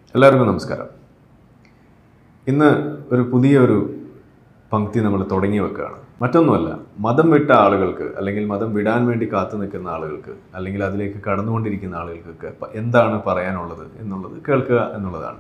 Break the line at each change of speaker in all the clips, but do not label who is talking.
എല്ലാവർക്കും നമസ്കാരം ഇന്ന് ഒരു പുതിയ ഒരു പങ്ക്തി നമ്മൾ തുടങ്ങി വെക്കുകയാണ് മറ്റൊന്നുമല്ല മതം വിട്ട ആളുകൾക്ക് അല്ലെങ്കിൽ മതം വിടാൻ വേണ്ടി കാത്തു നിൽക്കുന്ന ആളുകൾക്ക് അല്ലെങ്കിൽ അതിലേക്ക് കടന്നുകൊണ്ടിരിക്കുന്ന ആളുകൾക്കൊക്കെ പ- എന്താണ് പറയാനുള്ളത് എന്നുള്ളത് കേൾക്കുക എന്നുള്ളതാണ്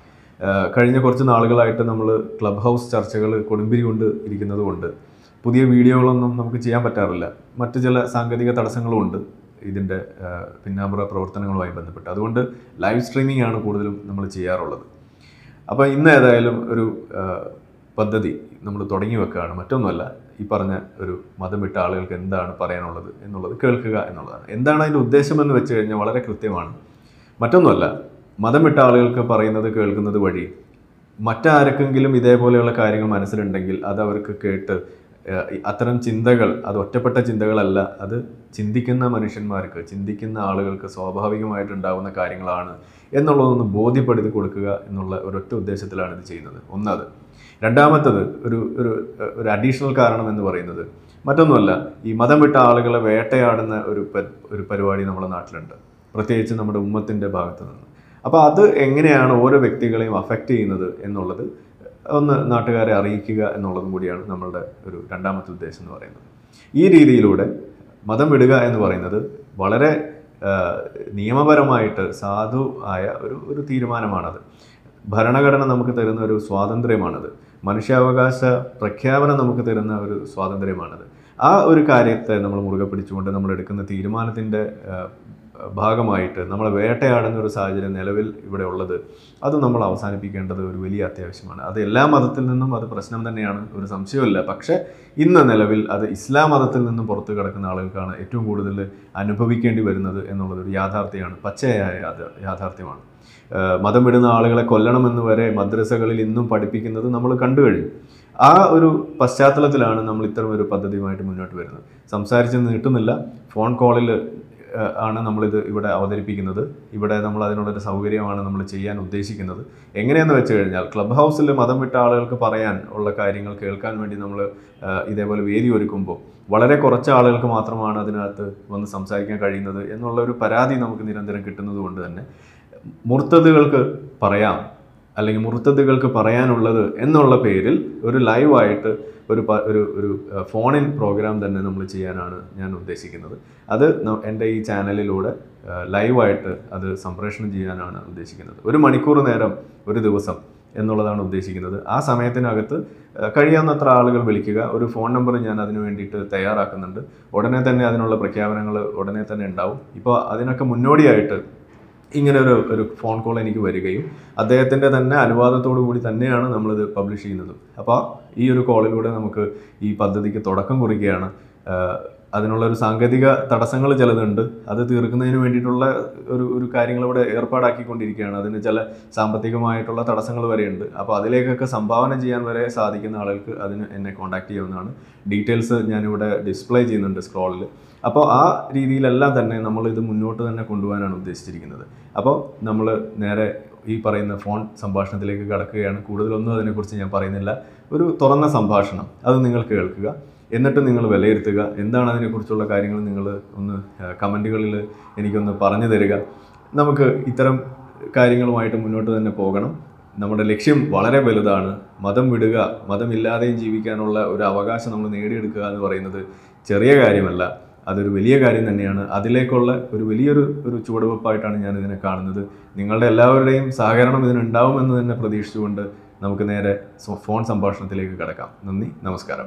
ആഹ് കഴിഞ്ഞ കുറച്ച് നാളുകളായിട്ട് നമ്മൾ ക്ലബ് ഹൗസ് ചർച്ചകൾ കൊടുമ്പിരി കൊണ്ട് ഇരിക്കുന്നത് കൊണ്ട് പുതിയ വീഡിയോകളൊന്നും നമുക്ക് ചെയ്യാൻ പറ്റാറില്ല മറ്റു ചില സാങ്കേതിക തടസ്സങ്ങളും ഉണ്ട് ഇതിൻ്റെ ആഹ് പിന്നാമ്പുറ പ്രവർത്തനങ്ങളുമായി ബന്ധപ്പെട്ട് അതുകൊണ്ട് ലൈവ് സ്ട്രീമിംഗ് ആണ് കൂടുതലും നമ്മൾ ചെയ്യാറുള്ളത് അപ്പോൾ ഇന്ന് ഏതായാലും ഒരു ആഹ് പദ്ധതി നമ്മൾ തുടങ്ങി വെക്കുകയാണ് മറ്റൊന്നുമല്ല ഈ പറഞ്ഞ ഒരു മതം വിട്ട ആളുകൾക്ക് എന്താണ് പറയാനുള്ളത് എന്നുള്ളത് കേൾക്കുക എന്നുള്ളതാണ് എന്താണ് അതിൻ്റെ ഉദ്ദേശം എന്ന് വെച്ച് കഴിഞ്ഞാൽ വളരെ കൃത്യമാണ് മറ്റൊന്നുമല്ല മതം വിട്ട ആളുകൾക്ക് പറയുന്നത് കേൾക്കുന്നത് വഴി മറ്റാർക്കെങ്കിലും ഇതേപോലെയുള്ള കാര്യങ്ങൾ മനസ്സിലുണ്ടെങ്കിൽ അത് അവർക്ക് കേട്ട് ഏഹ്, ഈ അത്തരം ചിന്തകൾ അത് ഒറ്റപ്പെട്ട ചിന്തകളല്ല അത് ചിന്തിക്കുന്ന മനുഷ്യന്മാർക്ക് ചിന്തിക്കുന്ന ആളുകൾക്ക് സ്വാഭാവികമായിട്ടുണ്ടാകുന്ന കാര്യങ്ങളാണ് എന്നുള്ളതൊന്ന് ബോധ്യപ്പെടുത്തി കൊടുക്കുക എന്നുള്ള ഒരൊറ്റ ഉദ്ദേശത്തിലാണ് ഇത് ചെയ്യുന്നത് ഒന്നത് രണ്ടാമത്തത് ഒരു ഒരു ഒരു അഡീഷണൽ കാരണം എന്ന് പറയുന്നത് മറ്റൊന്നുമല്ല ഈ മതം വിട്ട ആളുകളെ വേട്ടയാടുന്ന ഒരു പ- ഒരു പരിപാടി നമ്മുടെ നാട്ടിലുണ്ട് പ്രത്യേകിച്ച് നമ്മുടെ ഉമ്മത്തിൻ്റെ ഭാഗത്ത് നിന്ന് അപ്പോൾ അത് എങ്ങനെയാണ് ഓരോ വ്യക്തികളെയും അഫക്റ്റ് ചെയ്യുന്നത് എന്നുള്ളത് ഒന്ന് നാട്ടുകാരെ അറിയിക്കുക എന്നുള്ളതും കൂടിയാണ് നമ്മളുടെ ഒരു രണ്ടാമത്തെ ഉദ്ദേശം എന്ന് പറയുന്നത് ഈ രീതിയിലൂടെ മതം വിടുക എന്ന് പറയുന്നത് വളരെ ആ, നിയമപരമായിട്ട് സാധു ആയ ഒരു ഒരു തീരുമാനമാണത് ഭരണഘടന നമുക്ക് തരുന്ന ഒരു സ്വാതന്ത്ര്യമാണത് മനുഷ്യാവകാശ പ്രഖ്യാപനം നമുക്ക് തരുന്ന ഒരു സ്വാതന്ത്ര്യമാണത് ആ ഒരു കാര്യത്തെ നമ്മൾ മുറുകെ പിടിച്ചുകൊണ്ട് നമ്മൾ എടുക്കുന്ന തീരുമാനത്തിൻ്റെ ഭാഗമായിട്ട് നമ്മളെ വേട്ടയാടുന്ന ഒരു സാഹചര്യം നിലവിൽ ഇവിടെ ഉള്ളത് അത് നമ്മൾ അവസാനിപ്പിക്കേണ്ടത് ഒരു വലിയ അത്യാവശ്യമാണ് അത് എല്ലാ മതത്തിൽ നിന്നും അത് പ്രശ്നം തന്നെയാണ് ഒരു സംശയമില്ല പക്ഷേ ഇന്ന് നിലവിൽ അത് ഇസ്ലാം മതത്തിൽ നിന്നും പുറത്തു കിടക്കുന്ന ആളുകൾക്കാണ് ഏറ്റവും കൂടുതൽ അനുഭവിക്കേണ്ടി വരുന്നത് എന്നുള്ളത് ഒരു യാഥാർത്ഥ്യമാണ് പച്ചയായ യാഥ- യാഥാർത്ഥ്യമാണ് ഏഹ് മതം വിടുന്ന ആളുകളെ കൊല്ലണമെന്ന് വരെ മദ്രസകളിൽ ഇന്നും പഠിപ്പിക്കുന്നത് നമ്മൾ കണ്ടു കഴിഞ്ഞു ആ ഒരു പശ്ചാത്തലത്തിലാണ് നമ്മൾ ഇത്തരം ഒരു പദ്ധതിയുമായിട്ട് മുന്നോട്ട് വരുന്നത് സംസാരിച്ച് നീട്ടുന്നില്ല ഫോൺ കോളിൽ ആണ് നമ്മളിത് ഇവിടെ അവതരിപ്പിക്കുന്നത് ഇവിടെ നമ്മൾ അതിനുള്ളൊരു സൗകര്യമാണ് നമ്മൾ ചെയ്യാൻ ഉദ്ദേശിക്കുന്നത് എങ്ങനെയെന്ന് വെച്ച് കഴിഞ്ഞാൽ ക്ലബ് ഹൗസിൽ മതം വിട്ട ആളുകൾക്ക് പറയാൻ ഉള്ള കാര്യങ്ങൾ കേൾക്കാൻ വേണ്ടി നമ്മൾ ഇതേപോലെ വേദി ഒരുക്കുമ്പോൾ വളരെ കുറച്ച് ആളുകൾക്ക് മാത്രമാണ് അതിനകത്ത് വന്ന് സംസാരിക്കാൻ കഴിയുന്നത് എന്നുള്ള ഒരു പരാതി നമുക്ക് നിരന്തരം കിട്ടുന്നത് കൊണ്ട് തന്നെ മുർത്തതുകൾക്ക് പറയാം അല്ലെങ്കിൽ മുർത്തതുകൾക്ക് പറയാനുള്ളത് എന്നുള്ള പേരിൽ ഒരു ലൈവായിട്ട് ഒരു പ- ഒരു ഒരു ഫോൺ ഇൻ പ്രോഗ്രാം തന്നെ നമ്മൾ ചെയ്യാനാണ് ഞാൻ ഉദ്ദേശിക്കുന്നത് അത് ന- എൻ്റെ ഈ ചാനലിലൂടെ ലൈവായിട്ട് അത് സംപ്രേഷണം ചെയ്യാനാണ് ഉദ്ദേശിക്കുന്നത് ഒരു മണിക്കൂർ നേരം ഒരു ദിവസം എന്നുള്ളതാണ് ഉദ്ദേശിക്കുന്നത് ആ സമയത്തിനകത്ത് ആ, കഴിയാവുന്നത്ര ആളുകൾ വിളിക്കുക ഒരു ഫോൺ നമ്പർ ഞാൻ അതിന് വേണ്ടിയിട്ട് തയ്യാറാക്കുന്നുണ്ട് ഉടനെ തന്നെ അതിനുള്ള പ്രഖ്യാപനങ്ങൾ ഉടനെ തന്നെ ഉണ്ടാവും ഇപ്പോൾ അതിനൊക്കെ മുന്നോടിയായിട്ട് ഇങ്ങനെ ഒരു ഒരു ഫോൺ കോൾ എനിക്ക് വരികയും അദ്ദേഹത്തിൻ്റെ തന്നെ അനുവാദത്തോടു കൂടി തന്നെയാണ് നമ്മളിത് പബ്ലിഷ് ചെയ്യുന്നത് അപ്പോൾ ഈ ഒരു കോളിലൂടെ നമുക്ക് ഈ പദ്ധതിക്ക് തുടക്കം കുറിക്കുകയാണ് ആഹ് അതിനുള്ള ഒരു സാങ്കേതിക തടസ്സങ്ങൾ ചിലതുണ്ട് അത് തീർക്കുന്നതിന് വേണ്ടിയിട്ടുള്ള ഒരു ഒരു കാര്യങ്ങൾ ഇവിടെ ഏർപ്പാടാക്കിക്കൊണ്ടിരിക്കുകയാണ് അതിന് ചില സാമ്പത്തികമായിട്ടുള്ള തടസ്സങ്ങൾ വരെയുണ്ട് അപ്പോൾ അതിലേക്കൊക്കെ സംഭാവന ചെയ്യാൻ വരെ സാധിക്കുന്ന ആളുകൾക്ക് അതിന് എന്നെ കോൺടാക്ട് ചെയ്യാവുന്നതാണ് ഡീറ്റെയിൽസ് ഞാനിവിടെ ഡിസ്പ്ലേ ചെയ്യുന്നുണ്ട് സ്ക്രോളിൽ അപ്പോൾ ആ രീതിയിലെല്ലാം തന്നെ നമ്മൾ ഇത് മുന്നോട്ട് തന്നെ കൊണ്ടുപോകാനാണ് ഉദ്ദേശിച്ചിരിക്കുന്നത് അപ്പോൾ നമ്മൾ നേരെ ഈ പറയുന്ന ഫോൺ സംഭാഷണത്തിലേക്ക് കടക്കുകയാണ് കൂടുതലൊന്നും അതിനെക്കുറിച്ച് ഞാൻ പറയുന്നില്ല ഒരു തുറന്ന സംഭാഷണം അത് നിങ്ങൾ കേൾക്കുക എന്നിട്ട് നിങ്ങൾ വിലയിരുത്തുക എന്താണ് അതിനെക്കുറിച്ചുള്ള കാര്യങ്ങൾ നിങ്ങൾ ഒന്ന് കമൻറ്റുകളിൽ എനിക്കൊന്ന് പറഞ്ഞു തരിക നമുക്ക് ഇത്തരം കാര്യങ്ങളുമായിട്ട് മുന്നോട്ട് തന്നെ പോകണം നമ്മുടെ ലക്ഷ്യം വളരെ വലുതാണ് മതം വിടുക മതമില്ലാതെയും ജീവിക്കാനുള്ള ഒരു അവകാശം നമ്മൾ നേടിയെടുക്കുക എന്ന് പറയുന്നത് ചെറിയ കാര്യമല്ല അതൊരു വലിയ കാര്യം തന്നെയാണ് അതിലേക്കുള്ള ഒരു വലിയൊരു ഒരു ചുവടുവെപ്പായിട്ടാണ് ഞാൻ ഇതിനെ കാണുന്നത് നിങ്ങളുടെ എല്ലാവരുടെയും സഹകരണം ഇതിനുണ്ടാവുമെന്ന് തന്നെ പ്രതീക്ഷിച്ചുകൊണ്ട് നമുക്ക് നേരെ സോ- ഫോൺ സംഭാഷണത്തിലേക്ക് കടക്കാം നന്ദി നമസ്കാരം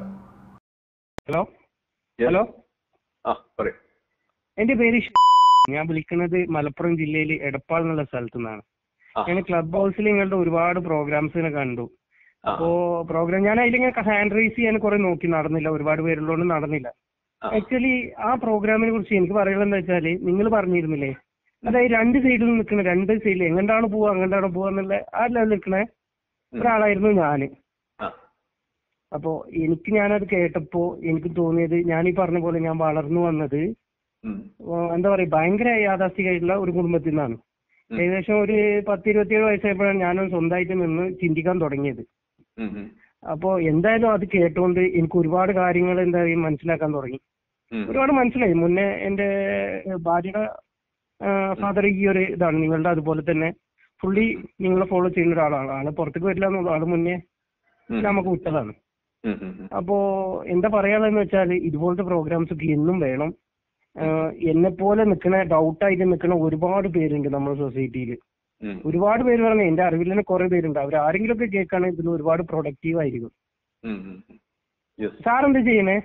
ഹലോ ഹലോ
ആ പറയൂ
എന്റെ പേര് ഷ്- ഞാൻ വിളിക്കുന്നത് മലപ്പുറം ജില്ലയിൽ എടപ്പാൾ എന്നുള്ള സ്ഥലത്തു നിന്നാണ്
ആ.
ഞാൻ ക്ലബ് ഹൗസിൽ നിങ്ങളുടെ ഒരുപാട് പ്രോഗ്രാംസിനെ കണ്ടു
ആ.
അപ്പോ പ്രോഗ്രാം ഞാൻ അതിലിങ്ങനെ ഹാൻഡ് റൈസ് ചെയ്യാൻ കുറെ നോക്കി നടന്നില്ല ഒരുപാട് പേരുള്ളതുകൊണ്ട് നടന്നില്ല
ആ.
ആക്ച്വലി ആ പ്രോഗ്രാമിനെ കുറിച്ച് എനിക്ക് പറയുന്നത് എന്താ വെച്ചാല് നിങ്ങൾ പറഞ്ഞിരുന്നില്ലേ അതായത് രണ്ട് സൈഡിൽ നിൽക്കുന്ന രണ്ട് സൈഡിൽ എങ്ങോട്ടാണ് പോവുക അങ്ങോട്ടാണ് പോവുക എന്നുള്ള ആ ലെവലിൽ നിൽക്കണ ഒരാളായിരുന്നു ഞാന്
ആ.
അപ്പോ എനിക്ക് ഞാനത് കേട്ടപ്പോ എനിക്ക് തോന്നിയത് ഞാൻ ഈ പറഞ്ഞ പോലെ ഞാൻ വളർന്നു വന്നത്
ഉം.
ആ, എന്താ പറയാ ഭയങ്കര യാഥാസ്ഥികമായിട്ടുള്ള ഒരു കുടുംബത്തിൽ നിന്നാണ്
ഉം.
ഏകദേശം ഒരു പത്ത് ഇരുപത്തിയേഴ് വയസ്സായപ്പോഴാണ് ഞാനും സ്വന്തമായിട്ട് നിന്ന് ചിന്തിക്കാൻ തുടങ്ങിയത്
ഉം, ഉം.
അപ്പോ എന്തായാലും അത് കേട്ടുകൊണ്ട് എനിക്ക് ഒരുപാട് കാര്യങ്ങൾ എന്താ പറയും മനസ്സിലാക്കാൻ തുടങ്ങി
ഉം.
ഒരുപാട് മനസ്സിലായി മുന്നേ എന്റെ ഭാര്യയുടെ ഫാദർ ഈ ഒരു ഇതാണ് നിങ്ങളുടെ അതുപോലെ തന്നെ പുള്ളി നിങ്ങളെ ഫോളോ ചെയ്യുന്ന ഒരാളാണ് ആള് പുറത്തേക്ക് വരില്ല എന്നുള്ള ആള് മുന്നേ
ഉം.
നമുക്ക് വിട്ടതാണ്
ഉം, ഉം, ഉം.
അപ്പോ എന്താ പറയാനുള്ളതെന്ന് വെച്ചാൽ ഇതുപോലത്തെ പ്രോഗ്രാംസ് ഒക്കെ എന്നും വേണം എന്നെ പോലെ നിൽക്കുന്ന ഡൗട്ടായിട്ട് നിൽക്കുന്ന ഒരുപാട് പേരുണ്ട് നമ്മുടെ സൊസൈറ്റിയിൽ
ഉം.
ഒരുപാട് പേര് പറഞ്ഞ എന്റെ അറിവിൽ തന്നെ കുറെ പേരുണ്ട് അവർ ആരെങ്കിലും ഒക്കെ കേൾക്കുകയാണെങ്കിൽ ഇതിൽ ഒരുപാട് പ്രൊഡക്റ്റീവ് ആയിരിക്കും
ഉം, ഉം, ഉം. Yes.
സാർ എന്താ ചെയ്യണേ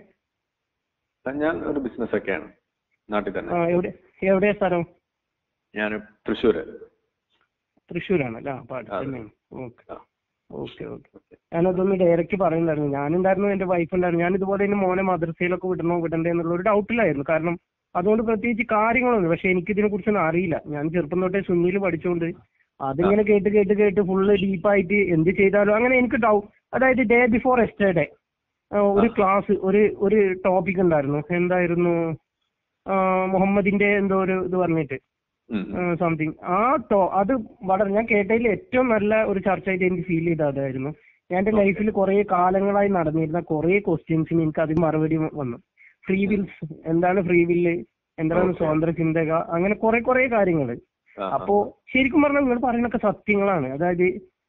ഞാൻ ഒരു ബിസിനസ് ഒക്കെയാണ് നാട്ടിൽ തന്നെ
ആ, എവിടെ എവിടെയാ സ്ഥലം
ഞാൻ തൃശ്ശൂര്
തൃശ്ശൂരാണല്ലേ അപ്പൊ അടുത്ത്
അതെ.
തന്നെയാണ് ഓക്കെ
ആ.
ഓക്കെ ഓക്കെ ഞാനതൊന്ന് ഡയറക്റ്റ് പറയുന്നുണ്ടായിരുന്നു ഞാനുണ്ടായിരുന്നു എന്റെ വൈഫ് ഉണ്ടായിരുന്നു ഞാൻ ഇതുപോലെ തന്നെ മോനെ മദ്രസയിലൊക്കെ വിടണോ വിടണ്ടേ എന്നുള്ള ഒരു ഡൗട്ടിലായിരുന്നു കാരണം അതുകൊണ്ട് പ്രത്യേകിച്ച് കാര്യങ്ങളൊന്നും പക്ഷെ എനിക്ക് ഇതിനെ കുറിച്ചൊന്നും അറിയില്ല ഞാൻ ചെറുപ്പം തൊട്ടേ സുന്നിയിൽ പഠിച്ചുകൊണ്ട് അതിങ്ങനെ കേട്ട് കേട്ട് കേട്ട് ഫുള്ള് ഡീപ്പായിട്ട് എന്ത് ചെയ്താലും അങ്ങനെ എനിക്ക് ഡൗട്ട് അതായത് ഡേ ബിഫോർ എസ്റ്റർഡേ ഒരു
ആ.
ക്ലാസ് ഒരു ഒരു ടോപ്പിക് ഉണ്ടായിരുന്നു എന്തായിരുന്നു ആ, മുഹമ്മദിന്റെ എന്തോ ഒരു ഇത് പറഞ്ഞിട്ട്
ഉം, ഉം.
സംതിങ് ആ ടോ അത് വളരെ ഞാൻ കേട്ടതിൽ ഏറ്റവും നല്ല ഒരു ചർച്ചയായിട്ട് എനിക്ക് ഫീൽ ചെയ്ത അതായിരുന്നു ഞാൻ എന്റെ ലൈഫിൽ കുറെ കാലങ്ങളായി നടന്നിരുന്ന കുറെ ക്വസ്റ്റ്യൻസിന് എനിക്ക് അതിന് മറുപടി വന്നു ഫ്രീ വിൽസ് എന്താണ് ഫ്രീ വില്ല് എന്താണ്
Okay.
സ്വതന്ത്ര ചിന്തക അങ്ങനെ കുറെ കുറെ കാര്യങ്ങൾ
ആ,
അപ്പോ ശരിക്കും പറഞ്ഞാൽ നിങ്ങൾ പറയുന്നൊക്കെ സത്യങ്ങളാണ് അതായത്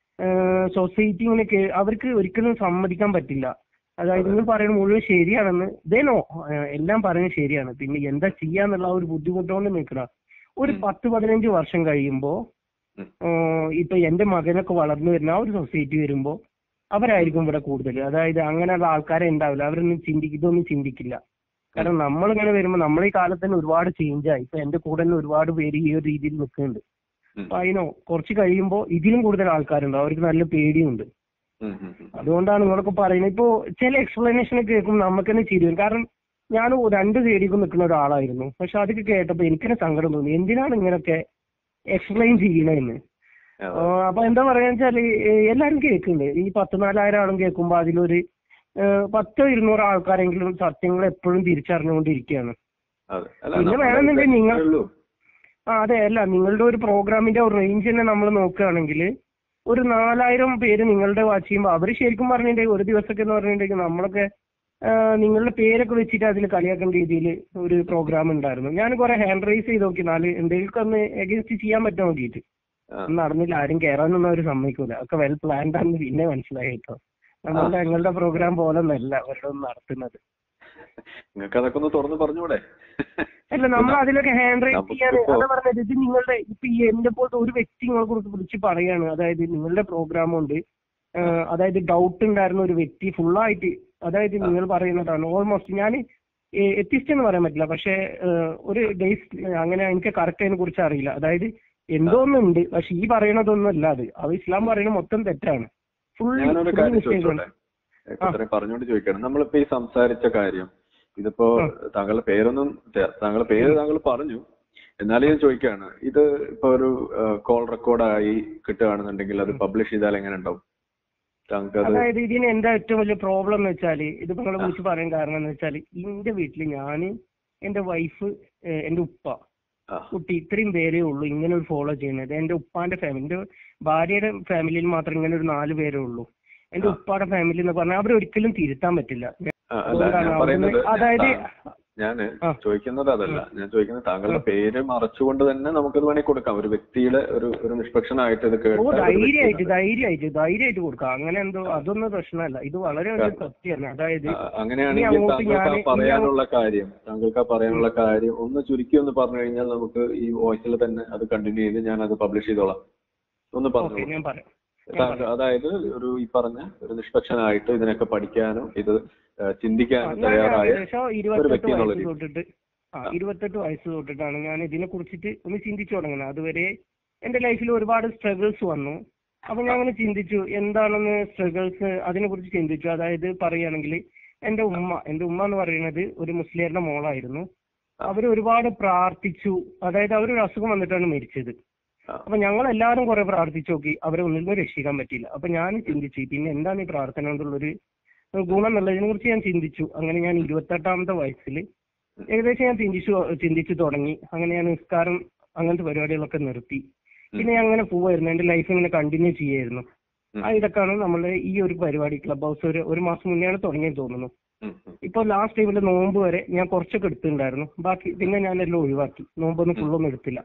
സൊസൈറ്റി ഇങ്ങനെ കേ- അവർക്ക് ഒരിക്കലും സമ്മതിക്കാൻ പറ്റില്ല അതായത് നിങ്ങൾ പറയുന്നത് മുഴുവൻ ശരിയാണെന്ന് ഇതേനോ എല്ലാം പറയുന്നത് ശരിയാണ് പിന്നെ എന്താ ചെയ്യാന്നുള്ള ആ ഒരു ബുദ്ധിമുട്ടുകൊണ്ട് നിൽക്കണ ഒരു
ഉം.
പത്ത് പതിനഞ്ച് വർഷം കഴിയുമ്പോ
ഉം.
ഏഹ് ഇപ്പൊ എന്റെ മകനൊക്കെ വളർന്നു വരുന്ന ആ ഒരു സൊസൈറ്റി വരുമ്പോ അവരായിരിക്കും ഇവിടെ കൂടുതൽ അതായത് അങ്ങനെയുള്ള ആൾക്കാരെ ഉണ്ടാവില്ല അവരൊന്നും ചിന്തിക്കും ഇതൊന്നും ചിന്തിക്കില്ല കാരണം നമ്മളിങ്ങനെ വരുമ്പോ നമ്മളെ ഈ കാലത്ത് തന്നെ ഒരുപാട് ചേഞ്ച് ആയി ഇപ്പൊ എന്റെ കൂടെ തന്നെ ഒരുപാട് പേര് ഈ ഒരു രീതിയിൽ നിൽക്കുന്നുണ്ട്
ഉം.
അപ്പൊ അതിനോ കുറച്ച് കഴിയുമ്പോ ഇതിലും കൂടുതൽ ആൾക്കാരുണ്ട് അവർക്ക് നല്ല പേടിയുണ്ട്
ഉം, ഉം, ഉം.
അതുകൊണ്ടാണ് നിങ്ങളൊക്കെ പറയുന്നത് ഇപ്പോ ചില എക്സ്പ്ലനേഷൻ ഒക്കെ കേൾക്കുമ്പോൾ നമുക്ക് തന്നെ ചിരി വരും കാരണം ഞാൻ രണ്ട് സൈഡിൽ നിൽക്കുന്ന ഒരാളായിരുന്നു പക്ഷെ അതൊക്കെ കേട്ടപ്പോ എനിക്ക് തന്നെ സങ്കടം തോന്നി എന്തിനാണ് ഇങ്ങനൊക്കെ എക്സ്പ്ലെയിൻ ചെയ്യണതെന്ന്
അതെ.
ആ, അപ്പൊ എന്താ പറയാന്ന് വെച്ചാല് ഏ, എല്ലാരും കേൾക്കുന്നുണ്ട് ഈ പത്ത് നാലായിരം ആളും കേൾക്കുമ്പോ അതിലൊരു ഏ, പത്തോ ഇരുന്നൂറോ ആൾക്കാരെങ്കിലും സത്യങ്ങൾ എപ്പോഴും തിരിച്ചറിഞ്ഞുകൊണ്ടിരിക്കുകയാണ്
അതെ. അല്ല,
പിന്നെ
നമ്മുടെ
വേണമെന്നുണ്ടെങ്കിൽ നിങ്ങൾ-
ഇത്രയേ ഉള്ളൂ.
ആ അതെ അല്ല നിങ്ങളുടെ ഒരു പ്രോഗ്രാമിന്റെ ഒരു റേഞ്ച് തന്നെ നമ്മൾ നോക്കുകയാണെങ്കിൽ ഒരു നാലായിരം പേര് നിങ്ങളുടെ വാച്ച് ചെയ്യുമ്പോൾ അവർ ശരിക്കും പറഞ്ഞിട്ടുണ്ടെങ്കിൽ ഒരു ദിവസമൊക്കെ എന്ന് പറഞ്ഞിട്ടുണ്ടെങ്കിൽ നമ്മളൊക്കെ ആ, നിങ്ങളുടെ പേരൊക്കെ വെച്ചിട്ട് അതിൽ കളിയാക്കേണ്ട രീതിയിൽ ഒരു പ്രോഗ്രാം ഉണ്ടായിരുന്നു ഞാൻ കുറെ ഹാൻഡ് റൈസ് ചെയ്ത് നോക്കി നാല് എന്തെങ്കിലും ഒന്ന് എഗൻസ്റ്റ് ചെയ്യാൻ പറ്റാൻ നോക്കിയിട്ട്
ആ.
നടന്നില്ല ആരും കയറാനൊന്നും അവർ സമ്മതിക്കൂല ഒക്കെ വെൽ പ്ലാൻഡ് ആണെന്ന് പിന്നെ മനസ്സിലായി കേട്ടോ നമ്മളുടെ ഞങ്ങളുടെ പ്രോഗ്രാം പോലെ ഒന്നല്ല അവരുടെ ഒന്നും നടത്തുന്നത്
നിങ്ങൾക്ക് അതൊക്കെ ഒന്ന് തുറന്ന് പറഞ്ഞൂടെ
അല്ല നമ്മൾ അതിലൊക്കെ ഹാൻഡ് റൈസ് ചെയ്യാൻ
നമുക്കിപ്പോ-
അതാ പറഞ്ഞത് ഇത് നിങ്ങളുടെ ഇപ്പൊ ഈ എന്റെ പോലത്തെ ഒരു വ്യക്തി നിങ്ങളെ കുറിച്ച് വിളിച്ച് പറയാണ് അതായത് നിങ്ങളുടെ പ്രോഗ്രാം കൊണ്ട് ആഹ് അതായത് ഡൗട്ട് ഉണ്ടായിരുന്ന ഒരു വ്യക്തി ഫുള്ളായിട്ട് അതായത് നിങ്ങൾ പറയുന്നതാണ് ഓൾമോസ്റ്റ് ഞാൻ എത്തിസ്റ്റ് എന്ന് പറയാൻ പറ്റില്ല പക്ഷെ ആഹ് ഒരു ഡേയ്സ് അങ്ങനെ എനിക്ക് കറക്റ്റ് അതിനെ കുറിച്ച് അറിയില്ല അതായത് എന്തോ ഒന്നുണ്ട് പക്ഷെ ഈ പറയണതൊന്നും അല്ല അത് അത് ഇസ്ലാം പറയുന്നത് മൊത്തം തെറ്റാണ് ഫുൾ
ഞാനൊരു
ഫുൾ
കാര്യം
മിസ്റ്റേക്ക്
ചോദിച്ചോട്ടെ ഇത്രയും പറഞ്ഞുകൊണ്ട് ചോദിക്കണം നമ്മളിപ്പോ ഈ സംസാരിച്ച കാര്യം ഇതിപ്പോ
ആ.
താങ്കളുടെ പേരൊന്നും ത- താങ്കളുടെ പേര് താങ്കൾ പറഞ്ഞു എന്നാലും ഞാൻ ചോദിക്കുകയാണ് ഇത് ഇപ്പൊ ഒരു കോൾ റെക്കോർഡായി കിട്ടുകയാണെന്നുണ്ടെങ്കിൽ അത് പബ്ലിഷ് ചെയ്താൽ എങ്ങനെ ഉണ്ടാവും താങ്കൾക്ക് അത്
അതായത് ഇതിന് എന്താ ഏറ്റവും വലിയ പ്രോബ്ലം എന്ന് വെച്ചാല് ഇത് നിങ്ങളെ വിളിച്ച് പറയാൻ കാരണം എന്ന് വെച്ചാൽ എന്റെ വീട്ടിൽ ഞാൻ എന്റെ വൈഫ് എന്റെ ഉപ്പ
ആ,
കുട്ടി ഇത്രയും പേരേ ഉള്ളൂ ഇങ്ങനെ ഒരു ഫോളോ ചെയ്യുന്നത് എന്റെ ഉപ്പാന്റെ ഫാമിലി എന്റെ ഭാര്യയുടെ ഫാമിലിയിൽ മാത്രം ഇങ്ങനെ ഒരു നാല് പേരേ ഉള്ളൂ എന്റെ
ആ.
ഉപ്പാടെ ഫാമിലി എന്ന് പറഞ്ഞാൽ അവരെ ഒരിക്കലും തിരുത്താൻ പറ്റില്ല
ആ, അല്ല ഞാൻ
അതുകൊണ്ടാണ്
പറയുന്നത്
അവിടുന്ന് അതായത്
ഞാന്
ആ.
ചോദിക്കുന്നത് അതല്ല ഞാൻ ചോദിക്കുന്നത് താങ്കളുടെ പേര് മറച്ചുകൊണ്ട് തന്നെ നമുക്കത് വേണമെങ്കിൽ കൊടുക്കാം ഒരു വ്യക്തിയുടെ ഒരു ഒരു നിഷ്പക്ഷനായിട്ട് ഇത്
ഓ
കേട്ട ഒരു
ധൈര്യമായിട്ട്
വ്യക്തിയാണ്.
ധൈര്യമായിട്ട് ധൈര്യമായിട്ട് കൊടുക്കാം അങ്ങനെ എന്തോ അതൊന്നും പ്രശ്നമല്ല ഇത് വളരെ വലിയ സത്യമാണ് അതായത്
ആ, അങ്ങനെയാണെങ്കിൽ
ഇനി അങ്ങോട്ട്
താങ്കൾക്ക് ആ
ഞാന് ഇനി
പറയാനുള്ള കാര്യം താങ്കൾക്ക് ആ പറയാനുള്ള കാര്യം ഒന്ന് ചുരുക്കി ഒന്ന് പറഞ്ഞു കഴിഞ്ഞാൽ നമുക്ക് ഈ വോയിസിൽ തന്നെ അത് കണ്ടിന്യൂ ചെയ്ത് ഞാൻ അത് പബ്ലിഷ് ചെയ്തോളാം ഒന്ന്
ഓക്കെ
പറഞ്ഞു
ഞാൻ പറയാം
താങ്കൾ അതായത് ഒരു ഈ പറഞ്ഞ ഒരു നിഷ്പക്ഷനായിട്ട് ഇതിനൊക്കെ പഠിക്കാനും ഇത് ആ, ചിന്തിക്കാനും
ഞാൻ
തയ്യാറായ
ഏകദേശം
ഒരു
ഇരുപത്തെട്ട്
വ്യക്തി എന്നുള്ള
വയസ്സ്
രീതി
തൊട്ടിട്ട് ആ
ആ.
ഇരുപത്തെട്ട് വയസ്സ് തൊട്ടിട്ടാണ് ഞാൻ ഇതിനെ കുറിച്ചിട്ട് ഒന്ന് ചിന്തിച്ചു തുടങ്ങുന്നത് അതുവരെ എന്റെ ലൈഫിൽ ഒരുപാട് സ്ട്രഗിൾസ് വന്നു അപ്പൊ ഞാൻ അങ്ങനെ ചിന്തിച്ചു എന്താണെന്ന് സ്ട്രഗിൾസ് അതിനെ കുറിച്ച് ചിന്തിച്ചു അതായത് പറയുകയാണെങ്കിൽ എന്റെ ഉമ്മ എന്റെ ഉമ്മ എന്ന് പറയുന്നത് ഒരു മുസ്ലിയരുടെ മോളായിരുന്നു അവർ ഒരുപാട് പ്രാർത്ഥിച്ചു അതായത് അവരൊരു അസുഖം വന്നിട്ടാണ് മരിച്ചത്
ആ.
അപ്പൊ ഞങ്ങൾ എല്ലാവരും കുറെ പ്രാർത്ഥിച്ചു നോക്കി അവരെ ഒന്നിൽ നിന്നും രക്ഷിക്കാൻ പറ്റിയില്ല അപ്പൊ ഞാൻ ചിന്തിച്ചു പിന്നെ എന്താണ് ഈ പ്രാർത്ഥന കൊണ്ടുള്ളൊരു ഗുണം എന്നുള്ളതിനെ കുറിച്ച് ഞാൻ ചിന്തിച്ചു അങ്ങനെ ഞാൻ ഇരുപത്തെട്ടാമത്തെ വയസ്സിൽ ഏകദേശം ഞാൻ ചിന്തിച്ചു ചിന്തിച്ചു തുടങ്ങി അങ്ങനെ ഞാൻ നിസ്കാരം അങ്ങനത്തെ പരിപാടികളൊക്കെ നിർത്തി പിന്നെ ഞാൻ അങ്ങനെ പോവായിരുന്നു എന്റെ ലൈഫ് ഇങ്ങനെ കണ്ടിന്യൂ ചെയ്യായിരുന്നു
ഉം.
ആ ഇതൊക്കെയാണ് നമ്മളെ ഈ ഒരു പരിപാടി ക്ലബ് ഹൗസ് ഒരു ഒരു മാസം മുന്നെയാണ് തുടങ്ങിയത് തോന്നുന്നു
ഉം, ഉം.
ഇപ്പൊ ലാസ്റ്റ് ടൈമിൽ നോമ്പ് വരെ ഞാൻ കുറച്ചൊക്കെ എടുത്തിട്ടുണ്ടായിരുന്നു ബാക്കി പിന്നെ ഞാൻ എല്ലാം ഒഴിവാക്കി നോമ്പൊന്നും ഫുള്ളൊന്നും എടുത്തില്ല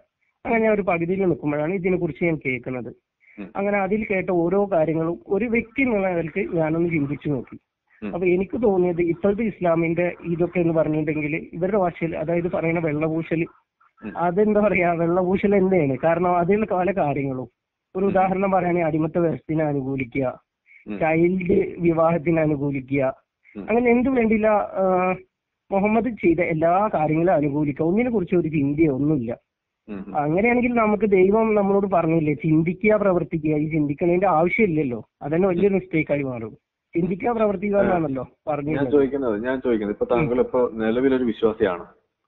അങ്ങനെ ഞാൻ ഒരു പകുതിയിൽ നിൽക്കുമ്പോഴാണ് ഇതിനെ കുറിച്ച് ഞാൻ കേൾക്കുന്നത്
ഉം.
അങ്ങനെ അതിൽ കേട്ട ഓരോ കാര്യങ്ങളും ഒരു വ്യക്തി എന്നുള്ള നിലയ്ക്ക് ഞാനൊന്ന് ചിന്തിച്ചു നോക്കി
ഉം.
അപ്പൊ എനിക്ക് തോന്നിയത് ഇപ്പോഴത്തെ ഇസ്ലാമിന്റെ ഇതൊക്കെ എന്ന് പറഞ്ഞിട്ടുണ്ടെങ്കിൽ ഇവരുടെ ഭാഷയിൽ അതായത് പറയുന്ന വെള്ളപൂശല്
ഉം.
അതെന്താ പറയാ വെള്ളപൂശൽ എന്താണ് കാരണം അതിൽ പല കാര്യങ്ങളും ഒരു ഉദാഹരണം പറയുകയാണെങ്കിൽ അടിമത്ത വ്യവസ്ഥിനെ അനുകൂലിക്കുക
ഉം.
ചൈൽഡ് വിവാഹത്തിന് അനുകൂലിക്കുക
ഉം.
അങ്ങനെ എന്തു വേണ്ടില്ല ആ, മുഹമ്മദ് ചെയ്ത എല്ലാ കാര്യങ്ങളും അനുകൂലിക്കുക ഒന്നിനെ കുറിച്ച് ഒരു ചിന്തയോ ഒന്നുമില്ല
ഉം. ഉം.
അങ്ങനെയാണെങ്കിൽ നമുക്ക് ദൈവം നമ്മളോട് പറഞ്ഞില്ലേ ചിന്തിക്കുക പ്രവർത്തിക്കുക ഈ ചിന്തിക്കുന്നതിന്റെ ആവശ്യമില്ലല്ലോ അതന്നെ വലിയൊരു മിസ്റ്റേക്ക് ആയി മാറും ചിന്തിക്കുക പ്രവർത്തിക്കുക എന്നാണല്ലോ
ഞാൻ
പറഞ്ഞിരുന്നത്
ചോദിക്കുന്നത് ഞാൻ ചോദിക്കുന്നത് ഇപ്പൊ താങ്കൾ ഇപ്പൊ നിലവിലൊരു വിശ്വാസിയാണ്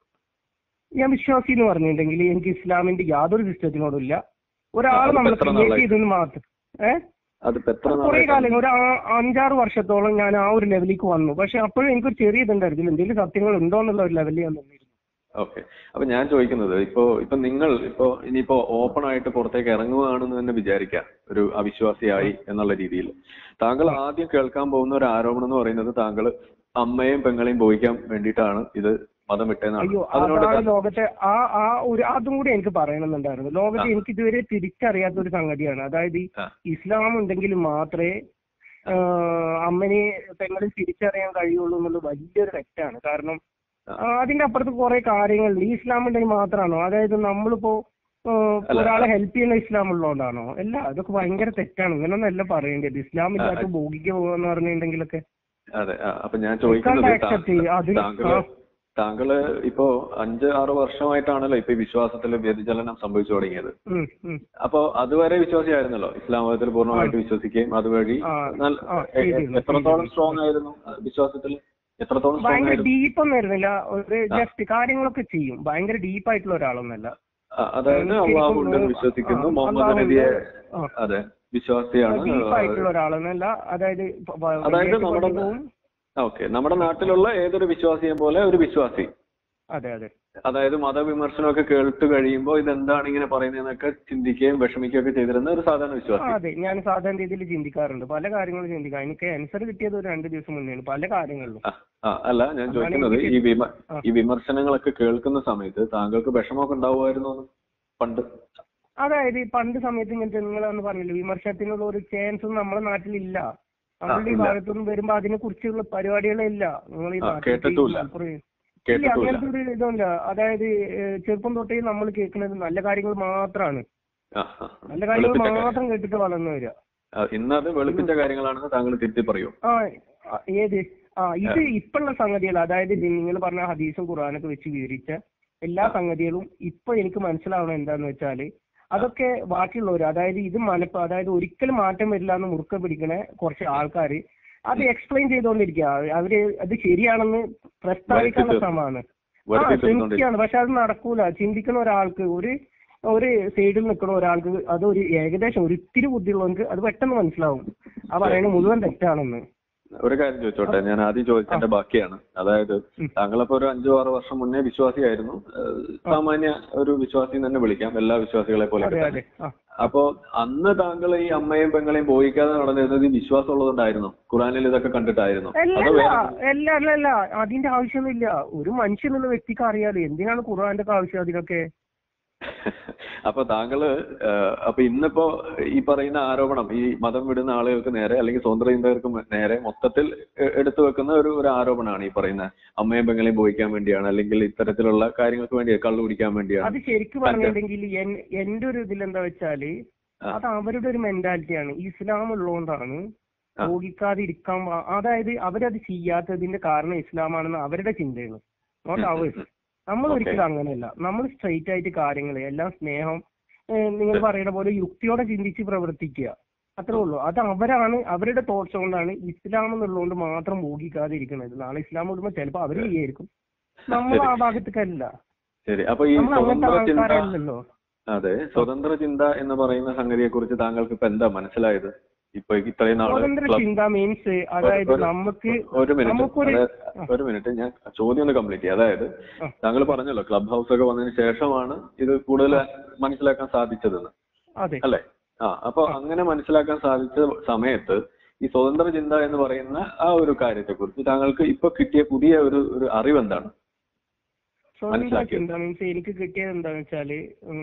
ഞാൻ വിശ്വാസി എന്ന് പറഞ്ഞിട്ടുണ്ടെങ്കിൽ എനിക്ക് ഇസ്ലാമിന്റെ യാതൊരു സിസ്റ്റത്തിനോടും ഇല്ല ഒരാൾ
അതിപ്പോ
നമ്മൾ
എത്ര
ക്രിയേറ്റ്
നാളായി?
ചെയ്തെന്ന് മാത്രം ഏഹ്
അതിപ്പോ എത്ര
കുറെ
നാളായി
കാലം ഒരു ആ- അഞ്ചാറ് വർഷത്തോളം ഞാൻ ആ ഒരു ലെവലിലേക്ക് വന്നു പക്ഷെ അപ്പോഴും എനിക്കൊരു ചെറിയ ഇതുണ്ടായിരുന്നു എന്തെങ്കിലും സത്യങ്ങൾ ഉണ്ടോ എന്നുള്ള ഒരു ലെവലിൽ ഞാൻ നിന്നിരുന്നു
ഓക്കെ അപ്പൊ ഞാൻ ചോദിക്കുന്നത് ഇപ്പോ ഇപ്പൊ നിങ്ങൾ ഇപ്പോ ഇനിയിപ്പോ ഓപ്പൺ ആയിട്ട് പുറത്തേക്ക് ഇറങ്ങുകയാണെന്ന് തന്നെ വിചാരിക്കാം ഒരു അവിശ്വാസിയായി എന്നുള്ള രീതിയിൽ താങ്കൾ ആദ്യം കേൾക്കാൻ പോകുന്ന ഒരു ആരോപണം എന്ന് പറയുന്നത് താങ്കൾ അമ്മയും പെങ്ങളെയും ബോധിക്കാൻ വേണ്ടിയിട്ടാണ് ഇത് മതം വിട്ടേന്നാണ്
അയ്യോ
അതിനോട്
അതാണ്
ത-
ലോകത്തെ ആ ആ ഒരു അതും കൂടി എനിക്ക് പറയണമെന്നുണ്ടായിരുന്നു ലോകത്തെ എനിക്ക് ഇതുവരെ തിരിച്ചറിയാത്ത ഒരു സംഗതിയാണ് അതായത് ഈ
ആ.
ഇസ്ലാം ഉണ്ടെങ്കിൽ മാത്രമേ ആ, അമ്മനെ പെങ്ങളെ തിരിച്ചറിയാൻ കഴിയുള്ളൂ എന്നുള്ളത് വലിയൊരു തെറ്റാണ് കാരണം
ആ.
ആ, അതിന്റെ അപ്പുറത്ത് കുറെ കാര്യങ്ങളുണ്ട് ഈ ഇസ്ലാം ഉണ്ടെങ്കിൽ മാത്രമാണോ അതായത് നമ്മളിപ്പോ ആ,
അല്ല.
ഒരാളെ ഹെൽപ്പ് ചെയ്യുന്ന ഇസ്ലാം ഉള്ളതുകൊണ്ടാണോ അല്ല അതൊക്കെ ഭയങ്കര തെറ്റാണ് ഇങ്ങനൊന്നല്ല പറയേണ്ടത് ഇസ്ലാം ഇല്ലാത്ത ഭോഗിക്ക് പോകുക പറഞ്ഞിട്ടുണ്ടെങ്കിലൊക്കെ
അതെ ആ, അപ്പൊ ഞാൻ ചോദിക്കുന്നത്
can't accept it. അതിന്
താങ്കള്
ആ.
താങ്കള് ഇപ്പോ അഞ്ച് ആറ് വർഷമായിട്ടാണല്ലോ ഇപ്പൊ ഈ വിശ്വാസത്തിൽ വ്യതിചലനം സംഭവിച്ചു തുടങ്ങിയത്
ഉം, ഉം.
അപ്പൊ അതുവരെ വിശ്വാസിയായിരുന്നല്ലോ ഇസ്ലാം മതത്തിൽ പൂർണ്ണമായിട്ട് വിശ്വസിക്കുകയും അതുവഴി
ആ,
നല്ല-
ആ,
എ- എ-
ചെയ്തിരുന്നു,
എത്രത്തോളം
ചെയ്തിരുന്നു.
സ്ട്രോങ് ആയിരുന്നു വിശ്വാസത്തിൽ എത്രത്തോളം സ്ട്രോങ്
ഭയങ്കര
ആയിരുന്നു
ഡീപ്പൊന്നും ആയിരുന്നില്ല ഒരു ജസ്റ്റ് കാര്യങ്ങളൊക്കെ ചെയ്യും ഭയങ്കര ഡീപ്പായിട്ടുള്ള ഒരാളൊന്നല്ല
ആ, അതായത്
ശരിക്കും
അള്ളാഹു ഉണ്ടെന്ന് വിശ്വസിക്കുന്നു
ആ,
മുഹമ്മദ്
അള്ളാഹു
നബിയെ
ഉണ്ട്. ആ.
അതെ വിശ്വാസിയാണ്
ഡീപ്പായിട്ടുള്ള ഒരാളെന്നല്ല അതായത് പ- പ-
അതായത്
വെള്ളിയാഴ്ച
നമ്മുടെ
പള്ളിയിൽ പോവും.
ഓക്കെ നമ്മുടെ നാട്ടിലുള്ള ഏതൊരു വിശ്വാസിയെ പോലെ ഒരു വിശ്വാസി
അതെ അതെ
അതായത് മതവിമർശനമൊക്കെ കേട്ട് കഴിയുമ്പോൾ ഇതെന്താണ് ഇങ്ങനെ പറയുന്നതെന്നൊക്കെ ചിന്തിക്കുകയും വിഷമിക്കുകയും ഒക്കെ ചെയ്തിരുന്ന ഒരു സാധാരണ
ആ,
വിശ്വാസി
അതെ ഞാൻ സാധാരണ രീതിയിൽ ചിന്തിക്കാറുണ്ട് പല കാര്യങ്ങളും ചിന്തിക്കാം എനിക്ക് ആൻസർ കിട്ടിയത് ഒരു രണ്ട് ദിവസം മുന്നെയാണ് പല കാര്യങ്ങളിലും
ആ, ആ, അല്ല ഞാൻ ചോദിക്കുന്നത് ഈ വിമ
ആ.
ഈ വിമർശനങ്ങളൊക്കെ കേൾക്കുന്ന സമയത്ത് താങ്കൾക്ക് വിഷമമൊക്കെ ഉണ്ടാവുമായിരുന്നു പണ്ട്
അതായത് ഈ പണ്ട് സമയത്ത് ഇങ്ങനത്തെ നിങ്ങളന്ന് പറഞ്ഞില്ല വിമർശനത്തിനുള്ള ഒരു ചാൻസ് നമ്മുടെ നാട്ടിലില്ല നമ്മളുടെ ഈ
ഇല്ല.
ഭാഗത്തുനിന്ന് വരുമ്പോ അതിനെ കുറിച്ചുള്ള പരിപാടികളില്ല നിങ്ങൾ ഈ
ആ,
നാട്ടിൽ
കേട്ടിട്ടുമില്ല.
ഇല്ല
കേട്ടിട്ടില്ല
അങ്ങനത്തെ ഒരു ഇതുമില്ല അതായത് ഏഹ്, ചെറുപ്പം തൊട്ടേ നമ്മൾ കേൾക്കുന്നത് നല്ല കാര്യങ്ങൾ മാത്രമാണ്
ആ, ആ, ആ.
നല്ല കാര്യങ്ങൾ
വെളുപ്പിച്ച കാര്യം.
മാത്രം കേട്ടിട്ട് വളർന്നു വരിക
ആ, ഇന്നത് വെളുപ്പിച്ച കാര്യങ്ങളാണെന്ന് താങ്കൾ തിരുത്തി പറയൂ
ആ ആ, ഏത് ആ ഇത് ഇപ്പോഴുള്ള സംഗതികൾ അതായത് നിങ്ങൾ പറഞ്ഞ ഹദീസും ഖുർആനൊക്കെ വെച്ച് വിവരിച്ച എല്ലാ സംഗതികളും ഇപ്പൊ എനിക്ക് മനസ്സിലാവണം എന്താന്ന് വെച്ചാല് അതൊക്കെ ബാക്കിയുള്ളവർ അതായത് ഇത് മനപ്പ അതായത് ഒരിക്കലും മാറ്റം വരില്ല എന്ന് മുറുക്ക പിടിക്കണ കുറച്ച് ആൾക്കാർ അത് എക്സ്പ്ലെയിൻ ചെയ്തുകൊണ്ടിരിക്കുക അവര് അത് ശരിയാണെന്ന് പ്രസ്താവിക്കാനുള്ള
വരുത്തി
ശ്രമമാണ് ആ
വെറുതെ തിരുത്തോണ്ടിരിക്കും
ശ്രമിക്കുകയാണ് പക്ഷെ അത് നടക്കൂല ചിന്തിക്കുന്ന ഒരാൾക്ക് ഒരു ഒരു സൈഡിൽ നിൽക്കുന്ന ഒരാൾക്ക് അത് ഒരു ഏകദേശം ഒരു ഇത്തിരി ബുദ്ധിയുള്ളവർക്ക് അത് പെട്ടെന്ന് മനസ്സിലാവും ആ പറയുന്നത് മുഴുവൻ തെറ്റാണെന്ന്
ഒരു കാര്യം ചോദിച്ചോട്ടെ ഞാൻ ആദ്യം ചോദിച്ചതിന്റെ ബാക്കിയാണ് അതായത്
ഉം.
താങ്കളപ്പോ ഒരു അഞ്ചോ ആറോ വർഷം മുന്നേ വിശ്വാസിയായിരുന്നു ഏഹ്, സാമാന്യ ഒരു വിശ്വാസി എന്ന് തന്നെ വിളിക്കാം എല്ലാ വിശ്വാസികളെ പോലെ
അതെ അതെ ആ
അപ്പോ അന്ന് താങ്കൾ ഈ അമ്മയും പെങ്ങളെയും ബോധിക്കാതെ നടന്നിരുന്നത് ഈ വിശ്വാസം ഉള്ളതുകൊണ്ടായിരുന്നു ഖുറാനിൽ ഇതൊക്കെ കണ്ടിട്ടായിരുന്നു
അല്ല
അതോ
അല്ല
വേറെ
അല്ല അല്ല അല്ല അതിന്റെ ആവശ്യമൊന്നുമില്ല ഒരു മനുഷ്യനുള്ള വ്യക്തിക്ക് അറിയാലോ എന്തിനാണ് ഖുർആന്റെ ഒക്കെ ആവശ്യം അതിനൊക്കെ
അപ്പൊ താങ്കള് ഏഹ്, അപ്പൊ ഇന്നിപ്പോ ഈ പറയുന്ന ആരോപണം ഈ മതം വിടുന്ന ആളുകൾക്ക് നേരെ അല്ലെങ്കിൽ സ്വതന്ത്ര ചിന്തകർക്ക് നേരെ മൊത്തത്തിൽ എ- എടുത്തു വെക്കുന്ന ഒരു ഒരു ആരോപണമാണ് ഈ പറയുന്ന അമ്മയും പെങ്ങളെയും ബോധിക്കാൻ വേണ്ടിയാണ് അല്ലെങ്കിൽ ഇത്തരത്തിലുള്ള കാര്യങ്ങൾക്ക് വേണ്ടി കള്ളു കുടിക്കാൻ വേണ്ടിയാണ്
അത് ശരിക്കും പറഞ്ഞിട്ടുണ്ടെങ്കിൽ എൻ- എന്റെ ഒരു ഇതിലെന്താ വെച്ചാല്
ആ.
അത് അവരുടെ ഒരു മെന്റാലിറ്റിയാണ് ഇസ്ലാം ഉള്ളതുകൊണ്ടാണ്
ആ.
ഭോഗിക്കാതിരിക്കാൻ പാ- അതായത് അവരത് ചെയ്യാത്തതിന്റെ കാരണം ഇസ്ലാമാണെന്ന് അവരുടെ ചിന്തയാണ് നോട്ട് അവേഴ്സ് നമ്മൾ
Okay.
ഒരിക്കലും അങ്ങനെയല്ല നമ്മൾ സ്ട്രെയിറ്റ് ആയിട്ട് കാര്യങ്ങൾ എല്ലാം സ്നേഹം ഏഹ് നിങ്ങൾ പറയുന്ന പോലെ യുക്തിയോടെ ചിന്തിച്ച് പ്രവർത്തിക്കുക അത്രേ ഉള്ളൂ അത് അവരാണ് അവരുടെ തോട്ട്സ് കൊണ്ടാണ് ഇസ്ലാം എന്നുള്ളതുകൊണ്ട് മാത്രം ഭോഗിക്കാതിരിക്കുന്നത് നാളെ ഇസ്ലാം വിടുമ്പോൾ ചിലപ്പോൾ അവർ ചെയ്യായിരിക്കും നമ്മൾ ആ ഭാഗത്തേക്കല്ല
ശരി അപ്പൊ ഈ
നമ്മൾ അങ്ങനത്തെ
സ്വതന്ത്ര ചിന്ത
ആൾക്കാരല്ലല്ലോ
അതെ സ്വതന്ത്ര ചിന്ത എന്ന് പറയുന്ന സംഗതിയെ കുറിച്ച് താങ്കൾക്ക് ഇപ്പൊ എന്താ മനസ്സിലായത് ഇപ്പൊ ഇത്രയും നാള്
സ്വതന്ത്ര
ക്ലബ്
ചിന്ത മീൻസ് അതായത്
ഒരു-
നമുക്ക്
ഒരു മിനിറ്റ്
നമുക്കൊരു
അതായത് ഒരു മിനിറ്റ് ഞാൻ ചോദ്യം ഒന്ന് കംപ്ലീറ്റ് ചെയ്യാം അതായത്
ആ.
താങ്കൾ പറഞ്ഞല്ലോ ക്ലബ് ഹൗസ് ഒക്കെ വന്നതിന് ശേഷമാണ് ഇത് കൂടുതൽ മനസ്സിലാക്കാൻ സാധിച്ചതെന്ന്
അതെ
അല്ലെ ആ അപ്പൊ അങ്ങനെ മനസ്സിലാക്കാൻ സാധിച്ച സമയത്ത് ഈ സ്വതന്ത്ര ചിന്ത എന്ന് പറയുന്ന ആ ഒരു കാര്യത്തെ കുറിച്ച് താങ്കൾക്ക് ഇപ്പൊ കിട്ടിയ പുതിയ ഒരു ഒരു അറിവ് എന്താണ്
സ്വന്തമായിട്ട്
മനസ്സിലാക്കിയത്
എന്താ മീൻസ് എനിക്ക് കിട്ടിയത് എന്താന്ന് വെച്ചാല് ഉം,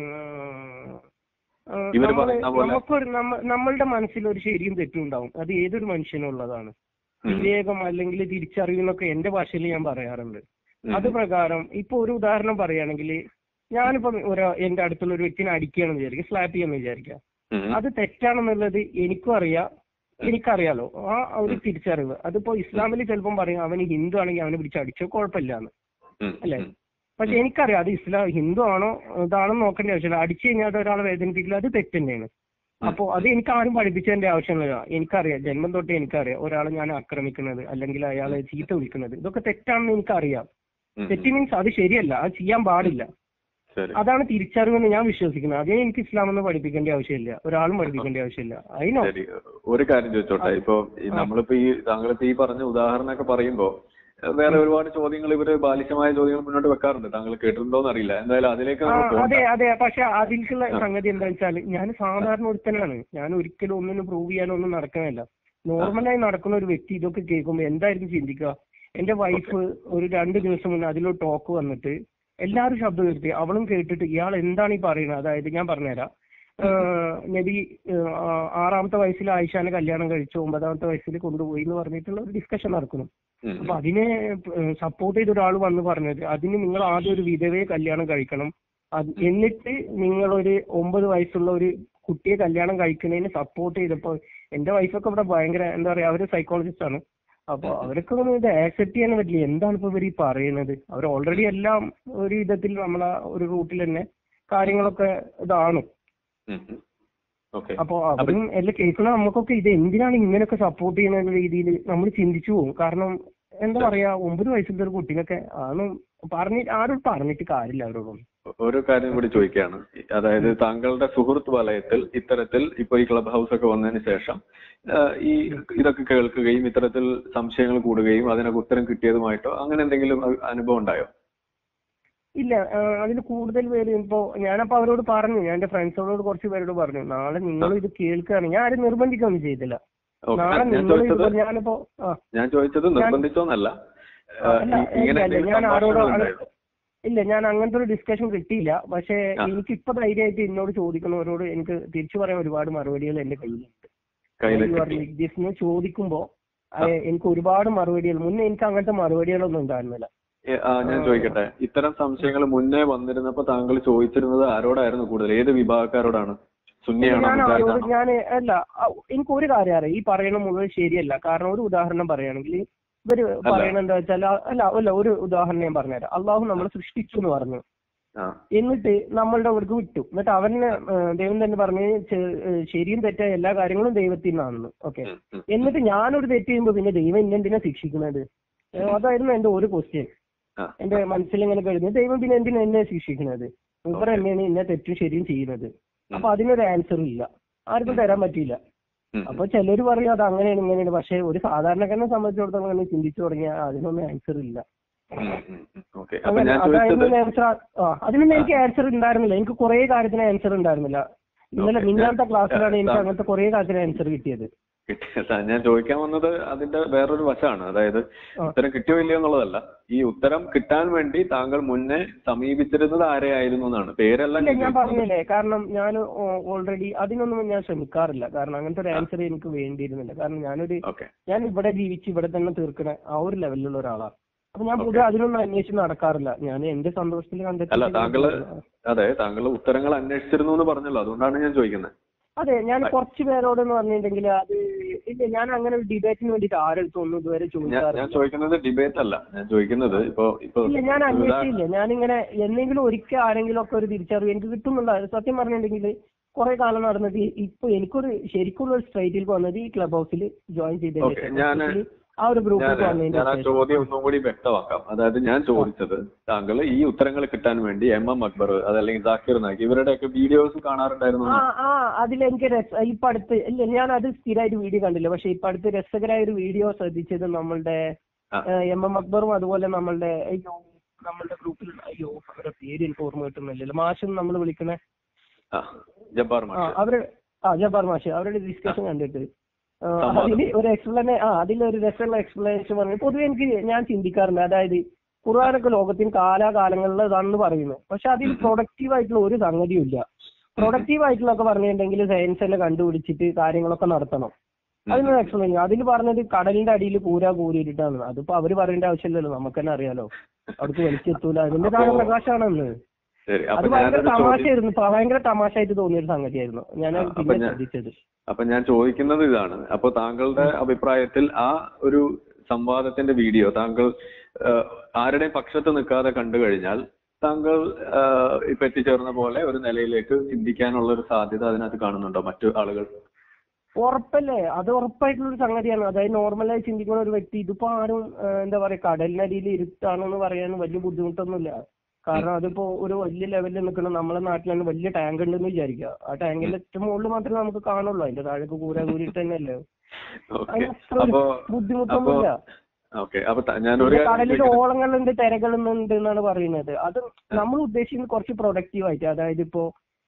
ആ,
ഇവര്
നമ്മള്
പറയുന്ന പോലെ-
നമുക്കൊരു നമ്മ- നമ്മളുടെ മനസ്സിൽ ഒരു ശരിയും തെറ്റും ഉണ്ടാവും അത് ഏതൊരു മനുഷ്യനും ഉള്ളതാണ്
ഉം.
വിവേകം അല്ലെങ്കിൽ തിരിച്ചറിയുന്നൊക്കെ എന്റെ ഭാഷയിൽ ഞാൻ പറയാറുണ്ട്
ഉം.
അത് പ്രകാരം ഇപ്പൊ ഒരു ഉദാഹരണം പറയുകയാണെങ്കിൽ ഞാനിപ്പോ ഒരു എന്റെ അടുത്തുള്ള ഒരു വ്യക്തിനെ അടിക്കുകയാണെന്ന് വിചാരിക്കുക സ്ലാപ്പ് ചെയ്യാന്ന് വിചാരിക്കുക
ഉം.
അത് തെറ്റാണെന്നുള്ളത് എനിക്കും അറിയാം എനിക്കറിയാലോ ആ ഒരു തിരിച്ചറിവ് അതിപ്പോ ഇസ്ലാമിൽ ചിലപ്പം പറയും അവന് ഹിന്ദു ആണെങ്കിൽ അവനെ പിടിച്ച് അടിച്ചോ കുഴപ്പമില്ലാന്ന്
ഉം.
അല്ലേ?
ഉം.
പക്ഷെ എനിക്കറിയാം അത് ഇസ്ലാം ഹിന്ദു ആണോ ഇതാണെന്ന് നോക്കേണ്ട ആവശ്യമില്ല അടിച്ചു കഴിഞ്ഞാൽ അത് ഒരാളെ വേദനിപ്പിക്കില്ല അത് തെറ്റ് തന്നെയാണ് അപ്പോ അത് എനിക്ക് ആരും പഠിപ്പിച്ചതിന്റെ ആവശ്യമില്ല എനിക്കറിയാം ജന്മം തൊട്ടേ എനിക്കറിയാം ഒരാളെ ഞാൻ ആക്രമിക്കുന്നത് അല്ലെങ്കിൽ അയാളെ ചീത്ത വിളിക്കുന്നത് ഇതൊക്കെ തെറ്റാണെന്ന് എനിക്കറിയാം
ഉം.
തെറ്റ് മീൻസ് അത് ശരിയല്ല അത് ചെയ്യാൻ പാടില്ല
ശരി
അതാണ് തിരിച്ചറിവെന്ന് ഞാൻ വിശ്വസിക്കുന്നത് അതേ എനിക്ക് ഇസ്ലാം എന്ന് പഠിപ്പിക്കേണ്ട ആവശ്യമില്ല ഒരാളും പഠിപ്പിക്കേണ്ട ആവശ്യമില്ല അതിനോ
ശരി ഒരു കാര്യം ചോദിച്ചോട്ടെ ഇപ്പൊ ഈ നമ്മളിപ്പോ ഈ താങ്കളിപ്പോ ഈ പറഞ്ഞ ഉദാഹരണമൊക്കെ പറയുമ്പോ ഏഹ് വേറെ ഒരുപാട് ചോദ്യങ്ങൾ ഇവര് ബാലിശമായ ചോദ്യങ്ങൾ മുന്നോട്ട് വെക്കാറുണ്ട് താങ്കൾ കേട്ടിട്ടുണ്ടോന്ന് അറിയില്ല എന്തായാലും അതിലേക്ക്
ആ,
നമ്മൾ
അതെ
പോകണ്ട
അതെ പക്ഷെ അതിലേക്കുള്ള സംഗതി എന്താ വെച്ചാൽ ഞാൻ സാധാരണ ഒരുത്തനാണ് ഞാൻ ഒരിക്കലും ഒന്നിനും പ്രൂവ് ചെയ്യാനൊന്നും നടക്കണമല്ല നോർമലായി നടക്കുന്ന ഒരു വ്യക്തി ഇതൊക്കെ കേൾക്കുമ്പോൾ എന്തായിരിക്കും ചിന്തിക്കുക എന്റെ വൈഫ് ഒരു രണ്ട് ദിവസം മുന്നേ അതിലൊരു ടോക്ക് വന്നിട്ട് എല്ലാവരും ശബ്ദം ഉയർത്തി അവളും കേട്ടിട്ട് ഇയാൾ എന്താണ് ഈ പറയുന്നത് അതായത് ഞാൻ പറഞ്ഞുതരാം ഏഹ് നബി ഏഹ് ആ- ആറാമത്തെ വയസ്സിൽ ആയിഷാനെ കല്യാണം കഴിച്ചു ഒമ്പതാമത്തെ വയസ്സിൽ കൊണ്ടുപോയി എന്ന് പറഞ്ഞിട്ടുള്ള ഒരു ഡിസ്കഷൻ നടക്കുന്നു
ഉം.
അപ്പൊ അതിനെ സപ്പോർട്ട് ചെയ്ത ഒരാൾ വന്ന് പറഞ്ഞത് അതിന് നിങ്ങൾ ആദ്യം ഒരു വിധവയെ കല്യാണം കഴിക്കണം അത് എന്നിട്ട് നിങ്ങൾ ഒരു ഒമ്പത് വയസ്സുള്ള ഒരു കുട്ടിയെ കല്യാണം കഴിക്കുന്നതിന് സപ്പോർട്ട് ചെയ്തപ്പോ എന്റെ വൈഫൊക്കെ ഇവിടെ ഭയങ്കര എന്താ പറയാ അവര് സൈക്കോളജിസ്റ്റ് ആണ് അപ്പൊ അവരൊക്കെ ഒന്നും ഇത് ആക്സെപ്റ്റ് ചെയ്യാൻ പറ്റില്ല എന്താണ് ഇപ്പൊ ഇവർ ഈ പറയുന്നത് അവർ ഓൾറെഡി എല്ലാം ഒരു വിധത്തിൽ നമ്മളെ ഒരു റൂട്ടിൽ തന്നെ കാര്യങ്ങളൊക്കെ ഇതാണ്
ഉം. ഉം. ഓക്കെ
അപ്പൊ അവരും എല്ലാം കേൾക്കുന്ന നമുക്കൊക്കെ ഇത് എന്തിനാണ് ഇങ്ങനെയൊക്കെ സപ്പോർട്ട് ചെയ്യുന്ന രീതിയിൽ നമ്മൾ ചിന്തിച്ചു പോകും കാരണം എന്താ പറയാ ഒമ്പത് വയസ്സിലത്തെ ഒരു കുട്ടീനൊക്കെ ആണ് പറഞ്ഞ് ആരും പറഞ്ഞിട്ട് കാര്യമില്ല അവരോടൊന്നും
ഒരു കാര്യം കൂടി ചോദിക്കുകയാണ് അതായത് താങ്കളുടെ സുഹൃത്ത് വലയത്തിൽ ഇത്തരത്തിൽ ഇപ്പൊ ഈ ക്ലബ് ഹൗസ് ഒക്കെ വന്നതിന് ശേഷം ആ, ഈ ഇതൊക്കെ കേൾക്കുകയും ഇത്തരത്തിൽ സംശയങ്ങൾ കൂടുകയും അതിനൊക്കെ ഉത്തരം കിട്ടിയതുമായിട്ടോ അങ്ങനെ എന്തെങ്കിലും അ- അനുഭവം ഉണ്ടായോ
ഇല്ല അതിൽ കൂടുതൽ പേര് ഇപ്പോ ഞാനപ്പോ അവരോട് പറഞ്ഞു ഞാൻ എന്റെ ഫ്രണ്ട്സുകളോട് കുറച്ച് പേരോട് പറഞ്ഞു നാളെ നിങ്ങൾ ഇത് കേൾക്കുകയാണ് ഞാൻ ആരും നിർബന്ധിക്കൊന്നും ചെയ്തില്ല
ഓക്കെ
നാളെ
ഞാൻ
നിങ്ങൾ
ചോദിച്ചത്
ഇത് ഞാനിപ്പോ ആ
ഞാൻ ചോദിച്ചത് നിർബന്ധിച്ചോന്നല്ല ആ,
അല്ല,
ഈ- ഇങ്ങനെ
ഇല്ല, ഇല്ല,
എന്തെങ്കിലും
ഞാൻ ആരോടും
സംഭാഷണങ്ങൾ
അങ്ങനെ-
ഉണ്ടായോ?
ഇല്ല ഞാൻ അങ്ങനത്തെ ഒരു ഡിസ്കഷൻ കിട്ടിയില്ല പക്ഷേ
ആ.
എനിക്ക് ഇപ്പൊ ധൈര്യമായിട്ട് എന്നോട് ചോദിക്കുന്നവരോട് എനിക്ക് തിരിച്ചു പറയാൻ ഒരുപാട് മറുപടികൾ എന്റെ കയ്യിലുണ്ട്
കയ്യിൽ
You are
കിട്ടി.
like this എന്ന് ചോദിക്കുമ്പോ അത് എനിക്ക് ഒരുപാട് മറുപടികൾ മുന്നേ എനിക്ക് അങ്ങനത്തെ മറുപടികളൊന്നും ഉണ്ടായിരുന്നില്ല
ഏ, ആ, ഞാൻ ചോദിക്കട്ടെ ഇത്തരം സംശയങ്ങൾ മുന്നേ വന്നിരുന്നപ്പോ താങ്കൾ ചോദിച്ചിരുന്നത് ആരോടായിരുന്നു കൂടുതൽ ഏത് വിഭാഗക്കാരോടാണ് സുന്നിയാണോ
ഞാൻ ആരോട്
മുജാഹിദാണോ
ഞാൻ അല്ല ആ, എനിക്ക് ഒരു കാര്യം അറിയാം ഈ പറയുന്ന മുഴുവൻ ശരിയല്ല കാരണം ഒരു ഉദാഹരണം പറയുകയാണെങ്കിൽ ഇവര് പറയണ എന്താ വെച്ചാൽ അല്ല അല്ല ഒരു ഉദാഹരണം ഞാൻ പറഞ്ഞുതരാം അള്ളാഹു നമ്മളെ സൃഷ്ടിച്ചു എന്ന് പറഞ്ഞു
ആ
എന്നിട്ട് നമ്മളുടെ അവിടേക്ക് വിട്ടു എന്നിട്ട് അവന് ഏഹ്, ദൈവം തന്നെ പറഞ്ഞു ചെ- ഏഹ്, ശരിയും തെറ്റായ എല്ലാ കാര്യങ്ങളും ദൈവത്തിൽ നിന്നാണെന്ന് ഓക്കെ
ഉം, ഉം.
എന്നിട്ട് ഞാനൊരു തെറ്റ് ചെയ്യുമ്പോ പിന്നെ ദൈവം എന്നെ എന്തിനാ ശിക്ഷിക്കുന്നത് ഏഹ്, അതായിരുന്നു എന്റെ ഒരു ക്വസ്റ്റ്യൻ
ആ.
എന്റെ മനസ്സിൽ ഇങ്ങനെ കഴിഞ്ഞു ദൈവം പിന്നെ എന്തിനാ എന്നെ ശിക്ഷിക്കുന്നത് ഇവർ തന്നെയാണ് എന്നെ തെറ്റും ശരിയും ചെയ്യുന്നത് അപ്പൊ അതിനൊരു ആൻസർ ഇല്ല ആർക്കും തരാൻ പറ്റിയില്ല
ഉം.
അപ്പൊ ചിലര് പറയും അത് അങ്ങനെയാണ് ഇങ്ങനെയാണ് പക്ഷെ ഒരു സാധാരണക്കാരനെ സംബന്ധിച്ചിടത്തോളം അങ്ങനെ ചിന്തിച്ചു തുടങ്ങിയാൽ അതിനൊന്നും ആൻസർ ഇല്ല
ഉം, ഉം, ഉം. ഓക്കെ അപ്പൊ
അങ്ങനെ
ഞാൻ
അതായിരുന്നു
ചോദിച്ചത്
ആൻസർ ആ അതിനൊന്നും എനിക്ക് ആൻസർ ഉണ്ടായിരുന്നില്ല എനിക്ക് കുറെ കാര്യത്തിന് ആൻസർ ഉണ്ടായിരുന്നില്ല ഇന്നലെ
Okay.
മിന്നാമത്തെ ക്ലാസ്സിലാണ് എനിക്ക്
ഞാൻ-
അങ്ങനത്തെ കുറെ കാര്യത്തിന് ആൻസർ കിട്ടിയത്
കിട്ടിയ ഞാൻ ചോദിക്കാൻ വന്നത് അതിന്റെ വേറൊരു വശമാണ് അതായത്
ആ.
ഉത്തരം കിട്ടിയോ ഇല്ലയോ എന്നുള്ളതല്ല ഈ ഉത്തരം കിട്ടാൻ വേണ്ടി താങ്കൾ മുന്നേ സമീപിച്ചിരുന്നത് ആരെയായിരുന്നു എന്നാണ് പേരെല്ലാം
ഇല്ല
ഞാൻ
ഞാൻ
ചോദിക്കുന്നത്.
പറഞ്ഞില്ലേ കാരണം ഞാൻ ഓൾറെഡി അതിനൊന്നും ഞാൻ ശ്രമിക്കാറില്ല കാരണം അങ്ങനത്തെ ഒരു ആൻസർ എനിക്ക് വേണ്ടിയിരുന്നില്ല കാരണം ഞാനൊരു
ഓക്കെ
ഞാൻ ഇവിടെ ജീവിച്ച് ഇവിടെ തന്നെ തീർക്കണ ആ ഒരു ലെവലിലുള്ള ഒരാളാണ് അപ്പൊ ഞാൻ പൊതുവെ അതിനൊന്നും അന്വേഷിച്ച് നടക്കാറില്ല ഞാൻ എന്റെ സന്തോഷത്തിൽ
അല്ല താങ്കള്
കണ്ടെത്തി
അതെ താങ്കൾ ഉത്തരങ്ങൾ അന്വേഷിച്ചിരുന്നു എന്ന് പറഞ്ഞല്ലോ അതുകൊണ്ടാണ് ഞാൻ ചോദിക്കുന്നത്
അതെ ഞാൻ കുറച്ച് പേരോട് എന്ന് പറഞ്ഞിട്ടുണ്ടെങ്കിൽ അത് ഇല്ല ഞാൻ അങ്ങനെ ഒരു ഡിബേറ്റിന് വേണ്ടിയിട്ട് ആരെടുത്തും ഒന്നും ഇതുവരെ
ഞാൻ ഞാൻ
ചോദിക്കാറില്ല
ചോദിക്കുന്നത് ഡിബേറ്റ് അല്ല ഞാൻ ചോദിക്കുന്നത് ഇപ്പൊ ഇപ്പൊ
ഇല്ല ഞാൻ
ഉദാ-
അന്വേഷിച്ചില്ല ഞാനിങ്ങനെ എന്തെങ്കിലും ഒരിക്കൽ ആരെങ്കിലും ഒക്കെ ഒരു തിരിച്ചറിവ് എനിക്ക് കിട്ടുന്നുണ്ട് സത്യം പറഞ്ഞിട്ടുണ്ടെങ്കിൽ കുറെ കാലം നടന്നത് ഈ- ഇപ്പൊ എനിക്കൊരു ശരിക്കുള്ള ഒരു സ്ട്രൈറ്റിൽ വന്നത് ഈ ക്ലബ് ഹൗസിൽ ജോയിൻ ചെയ്തതിന്
Okay,
ശേഷം
ഞാന്
മൊത്തത്തില് ആ ഒരു ഗ്രൂപ്പിൽ
ഞാൻ
വന്നതിന്
ഞാൻ ആ
ശേഷം
ചോദ്യം ഒന്നും കൂടി വ്യക്തമാക്കാം അതായത് ഞാൻ ചോദിച്ചത് താങ്കൾ ഈ ഉത്തരങ്ങൾ കിട്ടാൻ വേണ്ടി എം എം അക്ബർ അതല്ലെങ്കിൽ ജാക്കിർ നായിക് ഇവരുടെയൊക്കെ വീഡിയോസ് കാണാറുണ്ടായിരുന്നു
ആ ആ അതിലെനിക്ക് രസ ഇപ്പൊ അടുത്ത് ഇല്ല ഞാൻ അത് സ്ഥിരമായിട്ട് വീഡിയോ കണ്ടില്ല പക്ഷെ ഇപ്പൊ അടുത്ത് രസകരമായ ഒരു വീഡിയോ ശ്രദ്ധിച്ചത് നമ്മളുടെ
ആ.
എം എം അക്ബറും അതുപോലെ നമ്മളുടെ അയ്യോ നമ്മളുടെ ഗ്രൂപ്പിൽ അയ്യോ അവരുടെ പേര് എനിക്ക് ഓർമ്മ കിട്ടുന്നില്ലല്ലോ മാഷും നമ്മൾ വിളിക്കണ
ആ ജബ്ബാർ
ആ
മാഷ്
അവര് ആ ജബ്ബാർ മാഷ് അവരുടെ ഡിസ്കഷൻ കണ്ടിട്ട് ആ,
സംവാദം.
അതില് ഒരു എക്സ്പ്ലനേ ആ അതിലൊരു രസമുള്ള എക്സ്പ്ലനേഷൻ പറഞ്ഞു പൊതുവെ എനിക്ക് ഞാൻ ചിന്തിക്കാറുണ്ട് അതായത് ഖുർആാനൊക്കെ ലോകത്തിന് കാലാകാലങ്ങളിൽ ഇതാണെന്ന് പറയുന്നു പക്ഷെ അതിൽ പ്രൊഡക്റ്റീവ് ആയിട്ടുള്ള ഒരു സംഗതിയും ഇല്ല പ്രൊഡക്റ്റീവ് ആയിട്ടുള്ളതൊക്കെ പറഞ്ഞിട്ടുണ്ടെങ്കിൽ സയൻസ് തന്നെ കണ്ടുപിടിച്ചിട്ട് കാര്യങ്ങളൊക്കെ നടത്തണം അതിനൊരു എക്സ്പ്ലെയിൻ അതിൽ പറഞ്ഞത് കടലിന്റെ അടിയിൽ കൂരാ കൂരിയിട്ടാണ് അതിപ്പോ അവര് പറയേണ്ട ആവശ്യമില്ലല്ലോ നമുക്ക് തന്നെ അറിയാലോ അവിടേക്ക് വലിച്ചെത്തൂല അതിന്റെ താഴെ
അപ്പോ-
പ്രകാശമാണെന്ന്
ശരി
അത്
അപ്പൊ
ഭയങ്കര
ഞാനൊരു ചോദ്യം
തമാശയായിരുന്നു പ- ഭയങ്കര തമാശയായിട്ട് തോന്നിയ ഒരു സംഗതിയായിരുന്നു ഞാൻ
ആ, അപ്പൊ
പിന്നെ
ഞാൻ-
ശ്രദ്ധിച്ചത്
അപ്പൊ ഞാൻ ചോദിക്കുന്നത് ഇതാണ് അപ്പൊ താങ്കളുടെ അഭിപ്രായത്തിൽ ആ ഒരു സംവാദത്തിന്റെ വീഡിയോ താങ്കൾ ആ, ആരുടെയും പക്ഷത്ത് നിൽക്കാതെ കണ്ടു കഴിഞ്ഞാൽ താങ്കൾ ആ, ഇപ്പൊ എത്തിച്ചേർന്ന പോലെ ഒരു നിലയിലേക്ക് ചിന്തിക്കാനുള്ള ഒരു സാധ്യത അതിനകത്ത് കാണുന്നുണ്ടോ മറ്റു ആളുകൾ
ഉറപ്പല്ലേ അത് ഉറപ്പായിട്ടുള്ള ഒരു സംഗതിയാണ് അതായത് നോർമലായി ചിന്തിക്കുന്ന ഒരു വ്യക്തി ഇതിപ്പോ ആരും ആ, എന്താ പറയാ കടലിനടിയിൽ ഇരുട്ടാണെന്ന് പറയാൻ വലിയ ബുദ്ധിമുട്ടൊന്നുമില്ല കാരണം അതിപ്പോ ഒരു വലിയ ലെവലിൽ നിൽക്കുന്ന നമ്മളെ നാട്ടിൽ തന്നെ വലിയ ടാങ്ക് ഉണ്ടെന്ന് വിചാരിക്കുക ആ ടാങ്കിന്റെ ഏറ്റവും മുകളിൽ മാത്രമേ നമുക്ക് കാണുള്ളൂ അതിന്റെ താഴേക്ക് കൂര കൂരിട്ട് തന്നെയല്ലേ
ഓക്കെ
അതിന് അത്ര ഒരു
അപ്പോ
ബുദ്ധിമുട്ടൊന്നുമില്ല
ഓക്കെ അപ്പൊ ത- ഞാനൊരു
പിന്നെ
കാര്യം
കടലിൽ
ചോദിക്കട്ടെ?
ഓളങ്ങളുണ്ട് തിരകളുണ്ട് എന്നാണ് പറയുന്നത് അത് നമ്മൾ ഉദ്ദേശിക്കുന്നത് കുറച്ച് പ്രൊഡക്റ്റീവ് ആയിട്ട് അതായത് ഇപ്പോ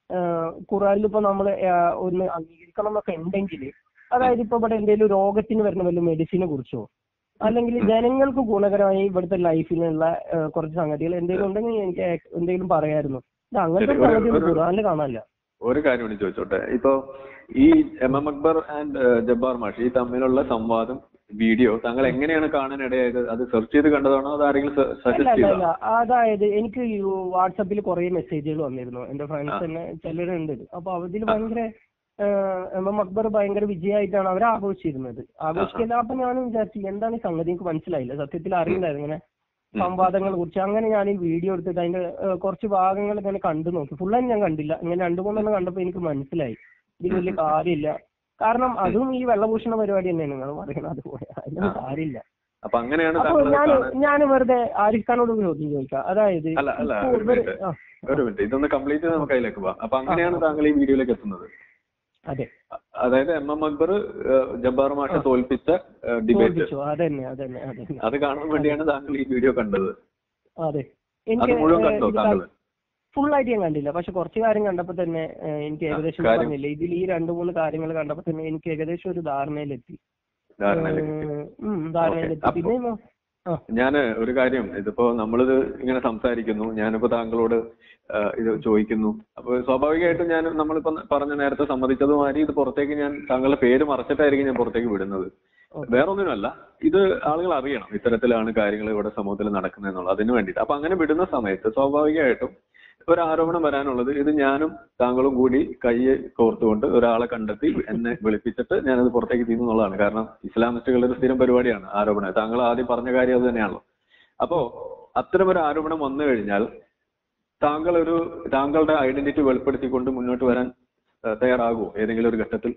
ഖുറാനിൽ ഇപ്പൊ നമ്മൾ ഒന്ന് അംഗീകരിക്കണം എന്നൊക്കെ ഉണ്ടെങ്കിൽ അതായത് ഇപ്പൊ ഇവിടെ എന്തെങ്കിലും രോഗത്തിന് വരുന്ന വല്ല മെഡിസിനെ കുറിച്ചോ അല്ലെങ്കിൽ ജനങ്ങൾക്ക് ഗുണകരമായി ഇവിടുത്തെ ലൈഫിനുള്ള ആ, കുറച്ച് സംഗതികൾ എന്തെങ്കിലും ഉണ്ടെങ്കിൽ എനിക്ക് എന്തെങ്കിലും പറയായിരുന്നു ഇത് അങ്ങനത്തെ
ശരി, ഒരു-
സംഗതി
ഒരു-
ഖുറാനിൽ കാണാനില്ല
ഒരു കാര്യം കൂടി ചോദിച്ചോട്ടെ ഇപ്പൊ ഈ M M Akbar and Jabbar മാഷ് ഈ തമ്മിലുള്ള സംവാദം വീഡിയോ താങ്കൾ എങ്ങനെയാണ് കാണാൻ ഇടയായത് അത് സെർച്ച് ചെയ്ത് കണ്ടതാണോ അത് ആരെങ്കിലും
അല്ല
സജസ്റ്റ്
അല്ല
ചെയ്തോ
അല്ല അതായത് എനിക്ക് ഈ വാട്സപ്പിൽ കുറെ മെസ്സേജുകൾ വന്നിരുന്നു എന്റെ ഫ്രണ്ട്സ് തന്നെ ചിലരുണ്ട് അപ്പൊ അതിൽ ഭയങ്കര ഏഹ്, എം എം അക്ബർ ഭയങ്കര വിജയമായിട്ടാണ് അവർ ആഘോഷിച്ചിരുന്നത് ആഘോഷിക്കില്ല അപ്പൊ ഞാനും വിചാരിച്ചു എന്താണ് ഈ സംഗതി എനിക്ക് മനസ്സിലായില്ല സത്യത്തിൽ അറിയില്ലായിരുന്നു ഇങ്ങനെ സംവാദങ്ങളെ കുറിച്ച് അങ്ങനെ ഞാൻ ഈ വീഡിയോ എടുത്തിട്ട് അതിന്റെ ഏഹ്, കുറച്ച് ഭാഗങ്ങൾ ഇങ്ങനെ കണ്ടു നോക്കി ഫുള്ളായി ഞാൻ കണ്ടില്ല ഇങ്ങനെ രണ്ടു മൂന്നെണ്ണം കണ്ടപ്പോ എനിക്ക് മനസ്സിലായി ഇതിൽ വലിയ കാര്യമില്ല കാരണം അതും ഈ വെള്ളഭൂഷണ പരിപാടി തന്നെയാണ് നിങ്ങൾ പറയുന്നത് അതുപോലെ അതിനൊന്നും കാര്യമില്ല
അപ്പൊ അങ്ങനെയാണ്
അപ്പൊ
താങ്കൾ
ഞാൻ
കാണാൻ
ഞാൻ വെറുതെ ആരിഫ് ഖാനോട് ഒരു ചോദ്യം ചോദിക്കാം അതായത്
അല്ല, അല്ല,
ഇപ്പോ
ഒരു
ഇവര്
minute.
ആ,
ഒരു മിനിറ്റ് ഇതൊന്ന് കംപ്ലീറ്റ് ചെയ്ത് നമുക്ക് അതിലേക്ക് പോവാം അപ്പൊ അങ്ങനെയാണ് താങ്കൾ ഈ വീഡിയോയിലേക്ക് എത്തുന്നത്
അതെ
അ- അതായത് എം എം അക്ബർ ഏഹ്, ജബ്ബാർ മാഷെ തോൽപ്പിച്ച ഡിബേറ്റ്
ചോദിച്ചു അതന്നെ അതന്നെ അതന്നെ
അത് കാണാൻ വേണ്ടിയാണ് താങ്കൾ ഈ വീഡിയോ കണ്ടത്
അതെ
അത്
എനിക്ക്
മുഴുവൻ കണ്ടോ താങ്കൾ
ഫുൾ ആയിട്ട് ഞാൻ കണ്ടില്ല പക്ഷെ കുറച്ച് കാര്യം കണ്ടപ്പോ തന്നെ ഏഹ്, എനിക്ക് ഏകദേശം ഞാൻ
കാര്യം-
പറഞ്ഞില്ലേ ഇതിൽ ഈ രണ്ട് മൂന്ന് കാര്യങ്ങൾ കണ്ടപ്പോ തന്നെ എനിക്ക് ഏകദേശം ഒരു ധാരണയിലെത്തി
ധാരണയിലേക്ക്
ഏഹ്, ഉം, ധാരണയിലെത്തി
അപ്പൊ-
പിന്നെ ആ
ഞാന് ഒരു കാര്യം ഇതിപ്പോ നമ്മളിത് ഇങ്ങനെ സംസാരിക്കുന്നു ഞാനിപ്പോ താങ്കളോട് ആ, ഇത് ചോദിക്കുന്നു അപ്പൊ സ്വാഭാവികമായിട്ടും ഞാൻ നമ്മളിപ്പോ പറഞ്ഞ നേരത്തെ സമ്മതിച്ചതുമാതിരി ഇത് പുറത്തേക്ക് ഞാൻ താങ്കളുടെ പേര് മറച്ചിട്ടായിരിക്കും ഞാൻ പുറത്തേക്ക് വിടുന്നത്
ഓക്കെ.
വേറൊന്നിനുമല്ല ഇത് ആളുകൾ അറിയണം ഇത്തരത്തിലാണ് കാര്യങ്ങൾ ഇവിടെ സമൂഹത്തിൽ നടക്കുന്നത് എന്നുള്ളത് അതിന് വേണ്ടിയിട്ട് അപ്പൊ അങ്ങനെ വിടുന്ന സമയത്ത് സ്വാഭാവികമായിട്ടും ഒരു ആരോപണം വരാനുള്ളത് ഇത് ഞാനും താങ്കളും കൂടി കൈ കോർത്തുകൊണ്ട് ഒരാളെ കണ്ടെത്തി എന്നെ വിളിപ്പിച്ചിട്ട് ഞാനത് പുറത്തേക്ക് ചെയ്യുന്നു എന്നുള്ളതാണ് കാരണം ഇസ്ലാമിസ്റ്റുകളുടെ ഒരു സ്ഥിരം പരിപാടിയാണ് ആരോപണം താങ്കൾ ആദ്യം പറഞ്ഞ കാര്യം അത് തന്നെയാണല്ലോ അപ്പോ അത്തരമൊരു ആരോപണം വന്നു കഴിഞ്ഞാൽ താങ്കൾ ഒരു താങ്കളുടെ ഐഡന്റിറ്റി വെളിപ്പെടുത്തിക്കൊണ്ട് മുന്നോട്ട് വരാൻ ആ, തയ്യാറാകുമോ ഏതെങ്കിലും ഒരു ഘട്ടത്തിൽ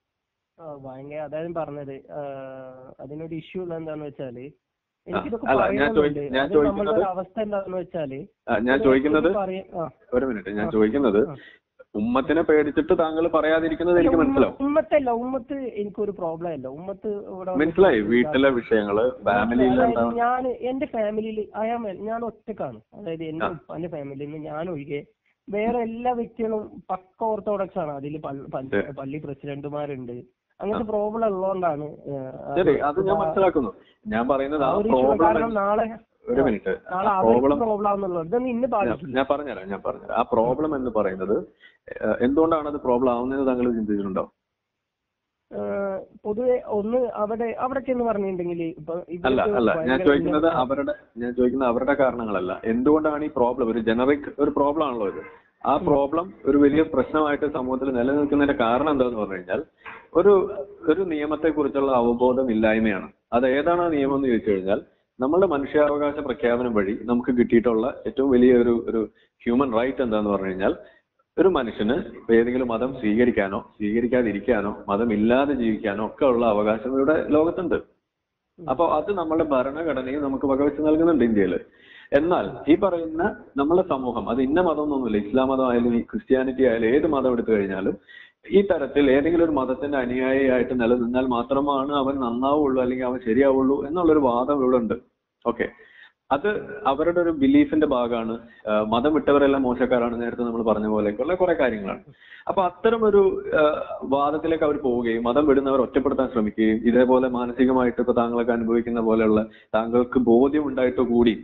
ആ, ഭയങ്കര അതായത് പറഞ്ഞത് ആ, അതിനൊരു ഇഷ്യൂ ഉള്ള എന്താന്ന് വെച്ചാല് എനിക്കിതൊക്കെ
അല്ല, ഞാൻ ചോദി-
പറയണമെന്നുണ്ട്
ഞാൻ
അത്
ചോദിക്കുന്നത്
നമ്മളുടെ ഒരു അവസ്ഥ എന്താന്ന് വെച്ചാല്
ആ, ഞാൻ ചോദിക്കുന്നത്
ഇത് പറയ- ആ.
ഒരു മിനിറ്റ് ഞാൻ
ആ.
ചോദിക്കുന്നത്
ആ.
ഉമ്മത്തിനെ പേടിച്ചിട്ട് താങ്കൾ പറയാതിരിക്കുന്നത് എനിക്ക്
ഉമ്മ-
മനസ്സിലാവും
ഉമ്മത്തല്ല ഉമ്മത്ത് എനിക്കൊരു പ്രോബ്ലം അല്ല ഉമ്മത്ത് ഇവിടെ വന്ന്
മനസ്സിലായി വീട്ടിലെ വിഷയങ്ങള് ഫാമിലിയിൽ
അതായത്
എന്താണ്
ഞാൻ എന്റെ ഫാമിലിയിൽ അയാം ഞാൻ ഒറ്റക്കാണ് അതായത് എന്റെ
ആ.
ഉപ്പാന്റെ ഫാമിലിയിൽ നിന്ന് ഞാൻ ഒഴികെ വേറെ എല്ലാ വ്യക്തികളും പക്ക ഓർത്തഡോക്സ് ആണ് അതിൽ
ശരി.
പള്ളി പ്രസിഡന്റുമാരുണ്ട് അങ്ങനത്തെ പ്രോബ്ലം ഉള്ളതുകൊണ്ടാണ് ഏഹ്, അത്
ശരി അത് ഞാൻ
ആ-
മനസ്സിലാക്കുന്നു ഞാൻ പറയുന്നത് ആ
ആ ഒരു issue കാരണം
പ്രോബ്ലം
നാളെ
ഒരു മിനിറ്റ്
നാളെ
ആ
അവർക്ക്
പ്രോബ്ലം
പ്രോബ്ലം ആവുന്നുള്ളത് ഇതൊന്നും ഇന്ന്
ഞാൻ
ബാധിക്കില്ല
ഞാൻ പറഞ്ഞുതരാം ഞാൻ പറഞ്ഞുതരാം ആ പ്രോബ്ലം എന്ന് പറയുന്നത് ഏഹ്, എന്തുകൊണ്ടാണ് അത് പ്രോബ്ലം ആവുന്നത് താങ്കൾ ചിന്തിച്ചിട്ടുണ്ടോ
ഏഹ്, പൊതുവെ ഒന്ന് അവിടെ അവിടെ ചെന്ന് പറഞ്ഞിട്ടുണ്ടെങ്കിൽ ഇപ്പൊ
അല്ല
ഇവർക്ക്
അല്ല ഞാൻ
ഭയങ്കര
ചോദിക്കുന്നത്
ഇന്ന-
അവരുടെ ഞാൻ ചോദിക്കുന്നത് അവരുടെ കാരണങ്ങളല്ല എന്തുകൊണ്ടാണ് ഈ പ്രോബ്ലം ഒരു ജനറിക് ഒരു പ്രോബ്ലം ആണല്ലോ ഇത് ആ പ്രോബ്ലം ഒരു വലിയ പ്രശ്നമായിട്ട് സമൂഹത്തിൽ നിലനിൽക്കുന്നതിന്റെ കാരണം എന്താന്ന് പറഞ്ഞു കഴിഞ്ഞാൽ ഒരു ഒരു നിയമത്തെ കുറിച്ചുള്ള അവബോധം ഇല്ലായ്മയാണ് അത് ഏതാണ് ആ നിയമം എന്ന് ചോദിച്ചു കഴിഞ്ഞാൽ നമ്മളുടെ മനുഷ്യാവകാശ പ്രഖ്യാപനം വഴി നമുക്ക് കിട്ടിയിട്ടുള്ള ഏറ്റവും വലിയ ഒരു ഒരു ഹ്യൂമൻ റൈറ്റ് എന്താന്ന് പറഞ്ഞു കഴിഞ്ഞാൽ ഒരു മനുഷ്യന് ഇപ്പൊ ഏതെങ്കിലും മതം സ്വീകരിക്കാനോ സ്വീകരിക്കാതിരിക്കാനോ മതം ഇല്ലാതെ ജീവിക്കാനോ ഒക്കെ ഉള്ള അവകാശം ഇവിടെ ലോകത്തുണ്ട് അപ്പൊ അത് നമ്മുടെ ഭരണഘടനയും നമുക്ക് വകവെച്ച് നൽകുന്നുണ്ട് ഇന്ത്യയിൽ എന്നാൽ ഈ പറയുന്ന നമ്മുടെ സമൂഹം അത് ഇന്ന മതം എന്നൊന്നുമില്ല ഇസ്ലാം മതം ആയാലും ഈ ക്രിസ്ത്യാനിറ്റി ആയാലും ഏത് മതം എടുത്തു കഴിഞ്ഞാലും ഈ തരത്തിൽ ഏതെങ്കിലും ഒരു മതത്തിന്റെ അനുയായിയായിട്ട് നിലനിന്നാൽ മാത്രമാണ് അവൻ നന്നാവുള്ളൂ അല്ലെങ്കിൽ അവൻ ശരിയാവുള്ളൂ എന്നുള്ളൊരു വാദം ഇവിടെ ഉണ്ട് ഓക്കെ അത് അവരുടെ ഒരു ബിലീഫിന്റെ ഭാഗമാണ് ആ, മതം വിട്ടവരെല്ലാം മോശക്കാരാണ് നേരത്തെ നമ്മൾ പറഞ്ഞ പോലെയൊക്കെയുള്ള കുറെ കാര്യങ്ങളാണ് അപ്പൊ അത്തരം ഒരു ആ, വാദത്തിലേക്ക് അവർ പോവുകയും മതം വിടുന്നവർ ഒറ്റപ്പെടുത്താൻ ശ്രമിക്കുകയും ഇതേപോലെ മാനസികമായിട്ട് ഇപ്പൊ താങ്കളൊക്കെ അനുഭവിക്കുന്ന പോലെയുള്ള താങ്കൾക്ക് ബോധ്യം ഉണ്ടായിട്ട് കൂടി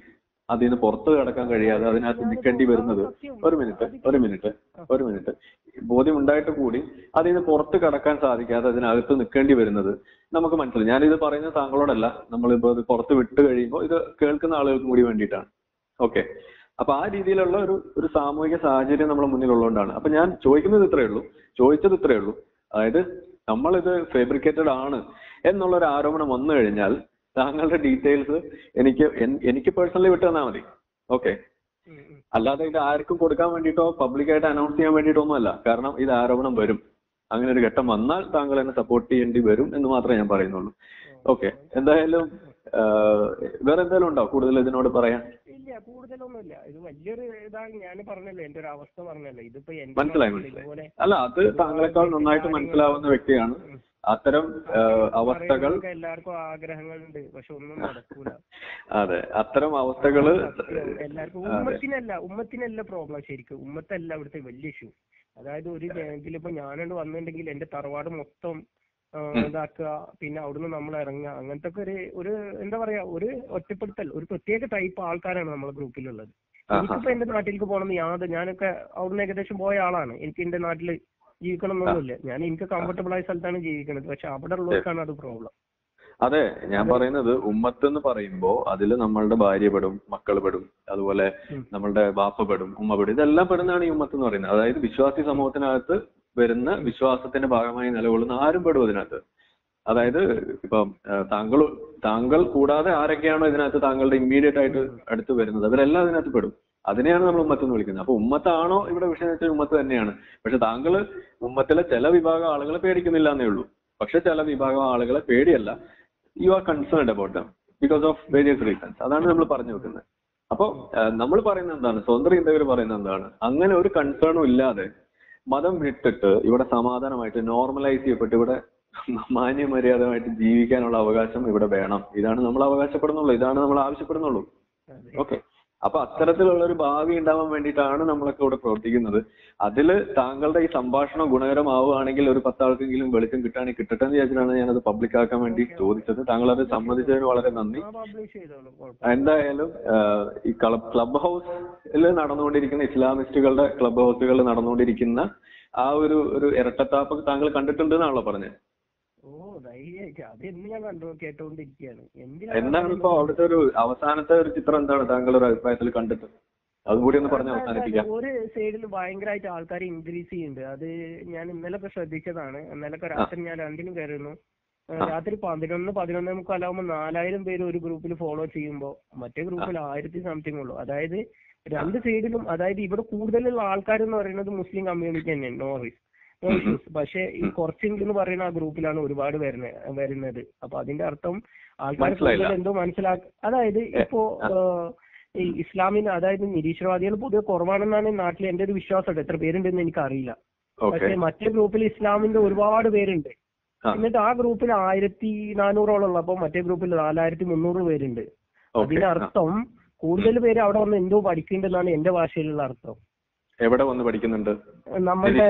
അതിൽ നിന്ന് പുറത്തു കടക്കാൻ കഴിയാതെ അതിനകത്ത് നിൽക്കേണ്ടി വരുന്നത് ഒരു മിനിറ്റ് ഒരു മിനിറ്റ് ഒരു മിനിറ്റ് ബോധ്യം ഉണ്ടായിട്ട് കൂടി അതിൽ നിന്ന് പുറത്ത് കടക്കാൻ സാധിക്കാതെ അതിനകത്ത് നിൽക്കേണ്ടി വരുന്നത് നമുക്ക് മനസ്സിലായി ഞാനിത് പറയുന്നത് താങ്കളോടല്ല നമ്മളിപ്പോ ഇത് പുറത്ത് വിട്ട് കഴിയുമ്പോൾ ഇത് കേൾക്കുന്ന ആളുകൾക്കും കൂടി വേണ്ടിയിട്ടാണ് ഓക്കെ അപ്പൊ ആ രീതിയിലുള്ള ഒരു ഒരു സാമൂഹിക സാഹചര്യം നമ്മുടെ മുന്നിലുള്ളതുകൊണ്ടാണ് അപ്പൊ ഞാൻ ചോദിക്കുന്നത് ഇത്രയേ ഉള്ളൂ ചോദിച്ചത് ഇത്രയേ ഉള്ളൂ അതായത് നമ്മളിത് ഫേബ്രിക്കേറ്റഡ് ആണ് എന്നുള്ള ഒരു ആരോപണം വന്നു കഴിഞ്ഞാൽ താങ്കളുടെ ഡീറ്റെയിൽസ് എനിക്ക് എൻ- എനിക്ക് പേഴ്സണലി വിട്ടു തന്നാൽ മതി ഓക്കെ
ഉം, ഉം.
അല്ലാതെ ഇത് ആർക്കും കൊടുക്കാൻ വേണ്ടിയിട്ടോ പബ്ലിക്കായിട്ട് അനൗൺസ് ചെയ്യാൻ വേണ്ടിയിട്ടോ ഒന്നുമല്ല കാരണം ഇത് ആരോപണം വരും അങ്ങനെ ഒരു ഘട്ടം വന്നാൽ താങ്കൾ എന്നെ സപ്പോർട്ട് ചെയ്യേണ്ടി വരും എന്ന് മാത്രമേ ഞാൻ പറയുന്നുള്ളൂ ഓക്കെ എന്തായാലും ആഹ്, വേറെ എന്തെങ്കിലും ഉണ്ടോ കൂടുതൽ ഇതിനോട് പറയാൻ
ഇല്ല കൂടുതലൊന്നുമില്ല ഇത് വലിയൊരു ഇതാണ് ഞാൻ പറഞ്ഞല്ലോ എന്റെ ഒരു അവസ്ഥ പറഞ്ഞല്ലോ ഇതിപ്പോ എന്റെ
മനസ്സിലായി
നാട്ടിൽ
മനസ്സിലായി
ഇതുപോലെ
അല്ല അത് താങ്കളെക്കാൾ നന്നായിട്ട് മനസ്സിലാവുന്ന വ്യക്തിയാണ് അത്തരം ആഹ്, അവസ്ഥകൾ
പറയുന്നതൊക്കെ എല്ലാവർക്കും ആഗ്രഹങ്ങളുണ്ട് പക്ഷെ ഒന്നും നടക്കൂല
അതെ അത്തരം അവസ്ഥകള്
സത്യം. എല്ലാവർക്കും
അതെ
ഉമ്മത്തിനല്ല ഉമ്മത്തിനല്ല പ്രോബ്ലം ശരിക്കും ഉമ്മത്തല്ല ഇവിടുത്തെ വലിയ ഇഷ്യൂ അതായത് ഒരു ഇതിലിപ്പോ ഞാനോട് വന്നിട്ടുണ്ടെങ്കിൽ എന്റെ തറവാട് മൊത്തം ആ, ഇതാക്കുക പിന്നെ അവിടുന്ന് നമ്മൾ ഇറങ്ങുക അങ്ങനത്തെ ഒക്കെ ഒരു ഒരു എന്താ പറയാ ഒരു ഒറ്റപ്പെടുത്തൽ ഒരു പ്രത്യേക ടൈപ്പ് ആൾക്കാരാണ് നമ്മളെ ഗ്രൂപ്പിലുള്ളത്
ആഹാ.
എനിക്കിപ്പോ എന്റെ നാട്ടിലേക്ക് പോകണമെന്ന് യാതൊരു ഞാനൊക്കെ അവിടുന്ന് ഏകദേശം പോയ ആളാണ് എനിക്ക് എന്റെ നാട്ടില് ജീവിക്കണം എന്നൊന്നുമില്ല ഞാൻ എനിക്ക് കംഫർട്ടബിൾ ആയ സ്ഥലത്താണ് ജീവിക്കുന്നത് പക്ഷെ അവിടെ ഉള്ളവർക്കാണ് അത് പ്രോബ്ലം
അതെ ഞാൻ പറയുന്നത് ഉമ്മത്ത് എന്ന് പറയുമ്പോ അതിൽ നമ്മളുടെ ഭാര്യ പെടും മക്കൾ പെടും അതുപോലെ
ഉം.
നമ്മളുടെ ബാപ്പ പെടും ഉമ്മ പെടും ഇതെല്ലാം പെടുന്നതാണ് ഈ ഉമ്മത്ത് എന്ന് പറയുന്നത് അതായത് വിശ്വാസി സമൂഹത്തിനകത്ത് വരുന്ന വിശ്വാസത്തിന്റെ ഭാഗമായി നിലകൊള്ളുന്ന ആരും പെടും അതിനകത്ത് അതായത് ഇപ്പം ആ, താങ്കൾ താങ്കൾ കൂടാതെ ആരൊക്കെയാണോ ഇതിനകത്ത് താങ്കളുടെ ഇമ്മീഡിയറ്റ് ആയിട്ട് അടുത്ത് വരുന്നത് അവരെല്ലാം അതിനകത്ത് പെടും അതിനെയാണ് നമ്മൾ ഉമ്മത്ത് എന്ന് വിളിക്കുന്നത് അപ്പൊ ഉമ്മത്താണോ ഇവിടെ വിഷയം വെച്ചാൽ ഉമ്മത്ത് തന്നെയാണ് പക്ഷെ താങ്കൾ ഉമ്മത്തിലെ ചില വിഭാഗം ആളുകളെ പേടിക്കുന്നില്ല എന്നേ ഉള്ളൂ പക്ഷെ ചില വിഭാഗം ആളുകളെ പേടിയല്ല you are concerned about them because of various reasons അതാണ് നമ്മൾ പറഞ്ഞു വെക്കുന്നത് അപ്പോ നമ്മൾ പറയുന്നത് എന്താണ് സ്വതന്ത്ര ചിന്തകർ പറയുന്നത് എന്താണ് അങ്ങനെ ഒരു കൺസേണും ഇല്ലാതെ മതം വിട്ടിട്ട് ഇവിടെ സമാധാനമായിട്ട് നോർമലൈസ് ചെയ്യപ്പെട്ട് ഇവിടെ മാന്യമര്യാദമായിട്ട് ജീവിക്കാനുള്ള അവകാശം ഇവിടെ വേണം ഇതാണ് നമ്മൾ അവകാശപ്പെടുന്നുള്ളൂ ഇതാണ് നമ്മൾ ആവശ്യപ്പെടുന്നുള്ളൂ ഓക്കെ അപ്പൊ അത്തരത്തിലുള്ള ഒരു ഭാവി ഉണ്ടാവാൻ വേണ്ടിയിട്ടാണ് നമ്മളൊക്കെ ഇവിടെ പ്രവർത്തിക്കുന്നത് അതിൽ താങ്കളുടെ ഈ സംഭാഷണം ഗുണകരമാവുകയാണെങ്കിൽ ഒരു പത്താൾക്കെങ്കിലും വെളിച്ചം കിട്ടുകയാണെങ്കിൽ കിട്ടട്ടെ എന്ന് വിചാരിച്ചിട്ടാണ് ഞാനത് പബ്ലിക് ആക്കാൻ വേണ്ടി ചോദിച്ചത് താങ്കൾ അത് സമ്മതിച്ചതിന് വളരെ നന്ദി
പബ്ലിഷ് ചെയ്തോളൂ കുഴപ്പമില്ല
എന്തായാലും ആഹ്, ഈ ക്ലബ് ക്ലബ് ഹൗസിൽ നടന്നുകൊണ്ടിരിക്കുന്ന ഇസ്ലാമിസ്റ്റുകളുടെ ക്ലബ് ഹൗസുകളിൽ നടന്നുകൊണ്ടിരിക്കുന്ന ആ ഒരു ഒരു ഇരട്ടത്താപ്പ് താങ്കൾ കണ്ടിട്ടുണ്ട് എന്നാണല്ലോ പറഞ്ഞത്
ഓ ധൈര്യമായിട്ട് അത് എന്ന് ഞാൻ കണ്ടു കേട്ടോണ്ടിരിക്കുകയാണ്
എന്താണ് ഇപ്പൊ അവിടുത്തെ ഒരു അവസാനത്തെ ഒരു ചിത്രം എന്താണ് താങ്കളുടെ ഒരു അഭിപ്രായത്തിൽ കണ്ടിട്ട് അതും കൂടി ഒന്ന് പറഞ്ഞ് അവസാനിപ്പിക്കാം
ഒരു സൈഡിൽ ഭയങ്കരമായിട്ട് ആൾക്കാർ ഇൻക്രീസ് ചെയ്യുന്നുണ്ട് അത് ഞാൻ ഇന്നലെ ഒക്കെ ശ്രദ്ധിച്ചതാണ് ഇന്നലെ രാത്രി ഞാൻ രണ്ടിനും കയറുന്നു രാത്രി പതിനൊന്ന് പതിനൊന്നേ മുക്കാലാവുമ്പോ നാലായിരം പേര് ഒരു ഗ്രൂപ്പിൽ ഫോളോ ചെയ്യുമ്പോൾ മറ്റേ ഗ്രൂപ്പിൽ ആയിരത്തി സംതിങ് ഉള്ളൂ അതായത് രണ്ട് സൈഡിലും അതായത് ഇവിടെ കൂടുതലുള്ള ആൾക്കാർ എന്ന് പറയുന്നത് മുസ്ലിം കമ്മ്യൂണിറ്റി തന്നെയാണ് നോ റിസ്ക് നോ ഇഷ്യൂസ് പക്ഷെ ഈ കുറച്ചെങ്കിലും എന്ന് പറയുന്ന ആ ഗ്രൂപ്പിലാണ് ഒരുപാട് വരുന്നത് വരുന്നത് അപ്പൊ അതിന്റെ അർത്ഥം ആൾക്കാർ
മനസ്സിലായില്ല.
കൂടുതൽ എന്തോ മനസ്സിലാക്ക അതായത് ഇപ്പോ ഏഹ്, ഈ ഇസ്ലാമിന് അതായത് നിരീശ്വരവാദികൾ പൊതുവെ കുറവാണെന്നാണ് നാട്ടിൽ എന്റെ ഒരു വിശ്വാസം എത്ര പേരുണ്ടെന്ന് എനിക്ക് അറിയില്ല
ഓക്കെ
പക്ഷെ മറ്റേ ഗ്രൂപ്പിൽ ഇസ്ലാമിന്റെ ഒരുപാട് പേരുണ്ട്
ആ.
എന്നിട്ട് ആ ഗ്രൂപ്പിൽ ആയിരത്തി നാനൂറോളം ഉള്ളപ്പോ മറ്റേ ഗ്രൂപ്പിൽ നാലായിരത്തി മുന്നൂറ് പേരുണ്ട്
ഓക്കെ
അതിനർത്ഥം കൂടുതൽ പേര് അവിടെ വന്ന് എന്തോ പഠിക്കുന്നുണ്ടെന്നാണ് എന്റെ ഭാഷയിലുള്ള അർത്ഥം
എവിടെ വന്ന് പഠിക്കുന്നുണ്ട്
നമ്മളുടെ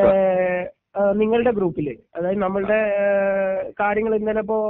ആ, നിങ്ങളുടെ ഗ്രൂപ്പില് അതായത് നമ്മളുടെ കാര്യങ്ങൾ ഇന്നലെ ഇപ്പോ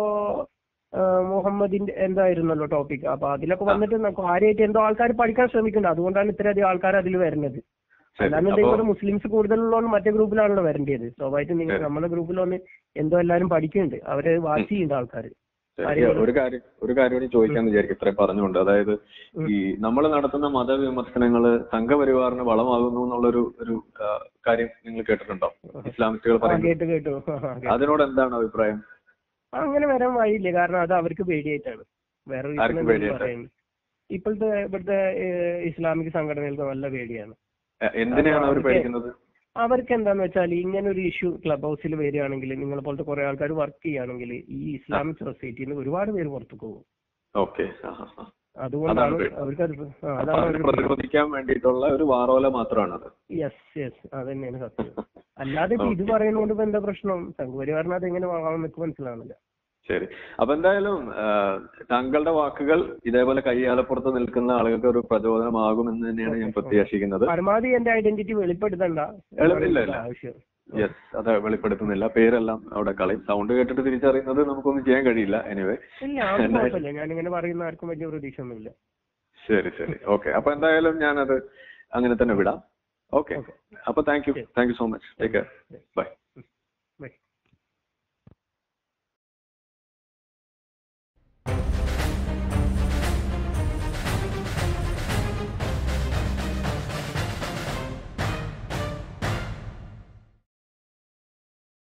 ആ, മുഹമ്മദിന്റെ എന്തായിരുന്നല്ലോ ടോപ്പിക് അപ്പൊ അതിലൊക്കെ വന്നിട്ട് ന- കാര്യമായിട്ട് എന്തോ ആൾക്കാർ പഠിക്കാൻ ശ്രമിക്കുന്നുണ്ട് അതുകൊണ്ടാണ് ഇത്രയധികം ആൾക്കാർ അതിൽ വരുന്നത്
ശരി
അല്ലാന്നുണ്ടെങ്കിൽ
അപ്പോ
ഇവിടെ മുസ്ലിംസ് കൂടുതലുള്ളതുകൊണ്ട് മറ്റേ ഗ്രൂപ്പിലാണല്ലോ വരേണ്ടത് സ്വാഭാവികമായിട്ടും നിങ്ങൾ നമ്മുടെ ഗ്രൂപ്പിൽ വന്ന് എന്തോ എല്ലാരും പഠിക്കുന്നുണ്ട് അവര് വാച്ച് ചെയ്യുന്നുണ്ട് ആൾക്കാർ
ശരി, ഒരു കാര്യം ഒരു കാര്യം കൂടി ചോദിക്കാന്ന് വിചാരിക്കും ഇത്രയും പറഞ്ഞുകൊണ്ട് അതായത് ഈ നമ്മൾ നടത്തുന്ന മതവിമർശനങ്ങള് സംഘപരിവാറിന് വളമാകുന്നു എന്നുള്ളൊരു ഒരു ആ, കാര്യം നിങ്ങൾ കേട്ടിട്ടുണ്ടോ ഇസ്ലാമിസ്റ്റുകൾ പറയുന്നത്
കേട്ടു കേട്ടു ആ, കേട്ടു.
അതിനോട് എന്താണ് അഭിപ്രായം
അങ്ങനെ വരാൻ വഴിയില്ല കാരണം അത് അവർക്ക് പേടിയായിട്ടാണ് വേറെ reason
ആർക്ക്
ഒന്നും
പേടിയായിട്ടാ?
പറയുന്നില്ല. ഇപ്പോഴത്തെ ഇവിടുത്തെ ഏഹ്, ഇസ്ലാമിക് സംഘടനകൾക്ക് നല്ല പേടിയാണ്
എ- എന്തിനെയാണ് അവർ
അവർക്ക്
പേടിക്കുന്നത്
അവർക്ക് എന്താന്ന് വെച്ചാൽ ഇങ്ങനെ ഒരു ഇഷ്യൂ ക്ലബ് ഹൗസിൽ വരികയാണെങ്കിൽ നിങ്ങളെ പോലത്തെ കുറെ ആൾക്കാർ വർക്ക് ചെയ്യുകയാണെങ്കിൽ ഈ ഇസ്ലാമിക് സൊസൈറ്റിയിൽ നിന്ന് ഒരുപാട് പേര് പുറത്തു പോകും
ഓക്കെ
അതുകൊണ്ടാണ്
അതാണ് പേടി.
അവർക്ക് അത് ആ,
അപ്പൊ
അതാണ്
അതിനെ പ്രതിരോധിക്കാൻ വേണ്ടിയിട്ടുള്ള ഒരു വാറോല മാത്രമാണത്
യെസ് യെസ് അത് തന്നെയാണ് സത്യം അല്ലാതെ ഇപ്പൊ ഇത് പറയുന്നതുകൊണ്ട് ഇപ്പൊ എന്താ പ്രശ്നം സംഘപരിവാറിന് അത് എങ്ങനെ വാങ്ങാൻ നിൽക്കും മനസ്സിലാവുന്നില്ല
ശരി അപ്പൊ എന്തായാലും ആ, താങ്കളുടെ വാക്കുകൾ ഇതേപോലെ കയ്യാലപ്പുറത്ത് നിൽക്കുന്ന ആളുകൾക്ക് ഒരു പ്രചോദനമാകുമെന്ന് തന്നെയാണ് ഞാൻ പ്രത്യാശിക്കുന്നത്
പരമാവധി എന്റെ ഐഡന്റിറ്റി വെളിപ്പെടുത്തണ്ട
ഇല്ല, ഇല്ല, ഇല്ല.
ആവശ്യം
യെസ് അത് വെളിപ്പെടുത്തുന്നില്ല പേരെല്ലാം അവിടെ കളയും സൗണ്ട് കേട്ടിട്ട് തിരിച്ചറിയുന്നത് നമുക്കൊന്നും ചെയ്യാൻ കഴിയില്ല എനിവേ
ഇല്ല അത് കുഴപ്പമില്ല ഞാനിങ്ങനെ പറയുന്ന ആർക്കും വലിയ പ്രതീക്ഷ ഒന്നുമില്ല
ശരി ശരി ഓക്കെ അപ്പൊ എന്തായാലും ഞാനത് അങ്ങനെ തന്നെ വിടാം ഓക്കെ അപ്പൊ thank you thank you so much take care by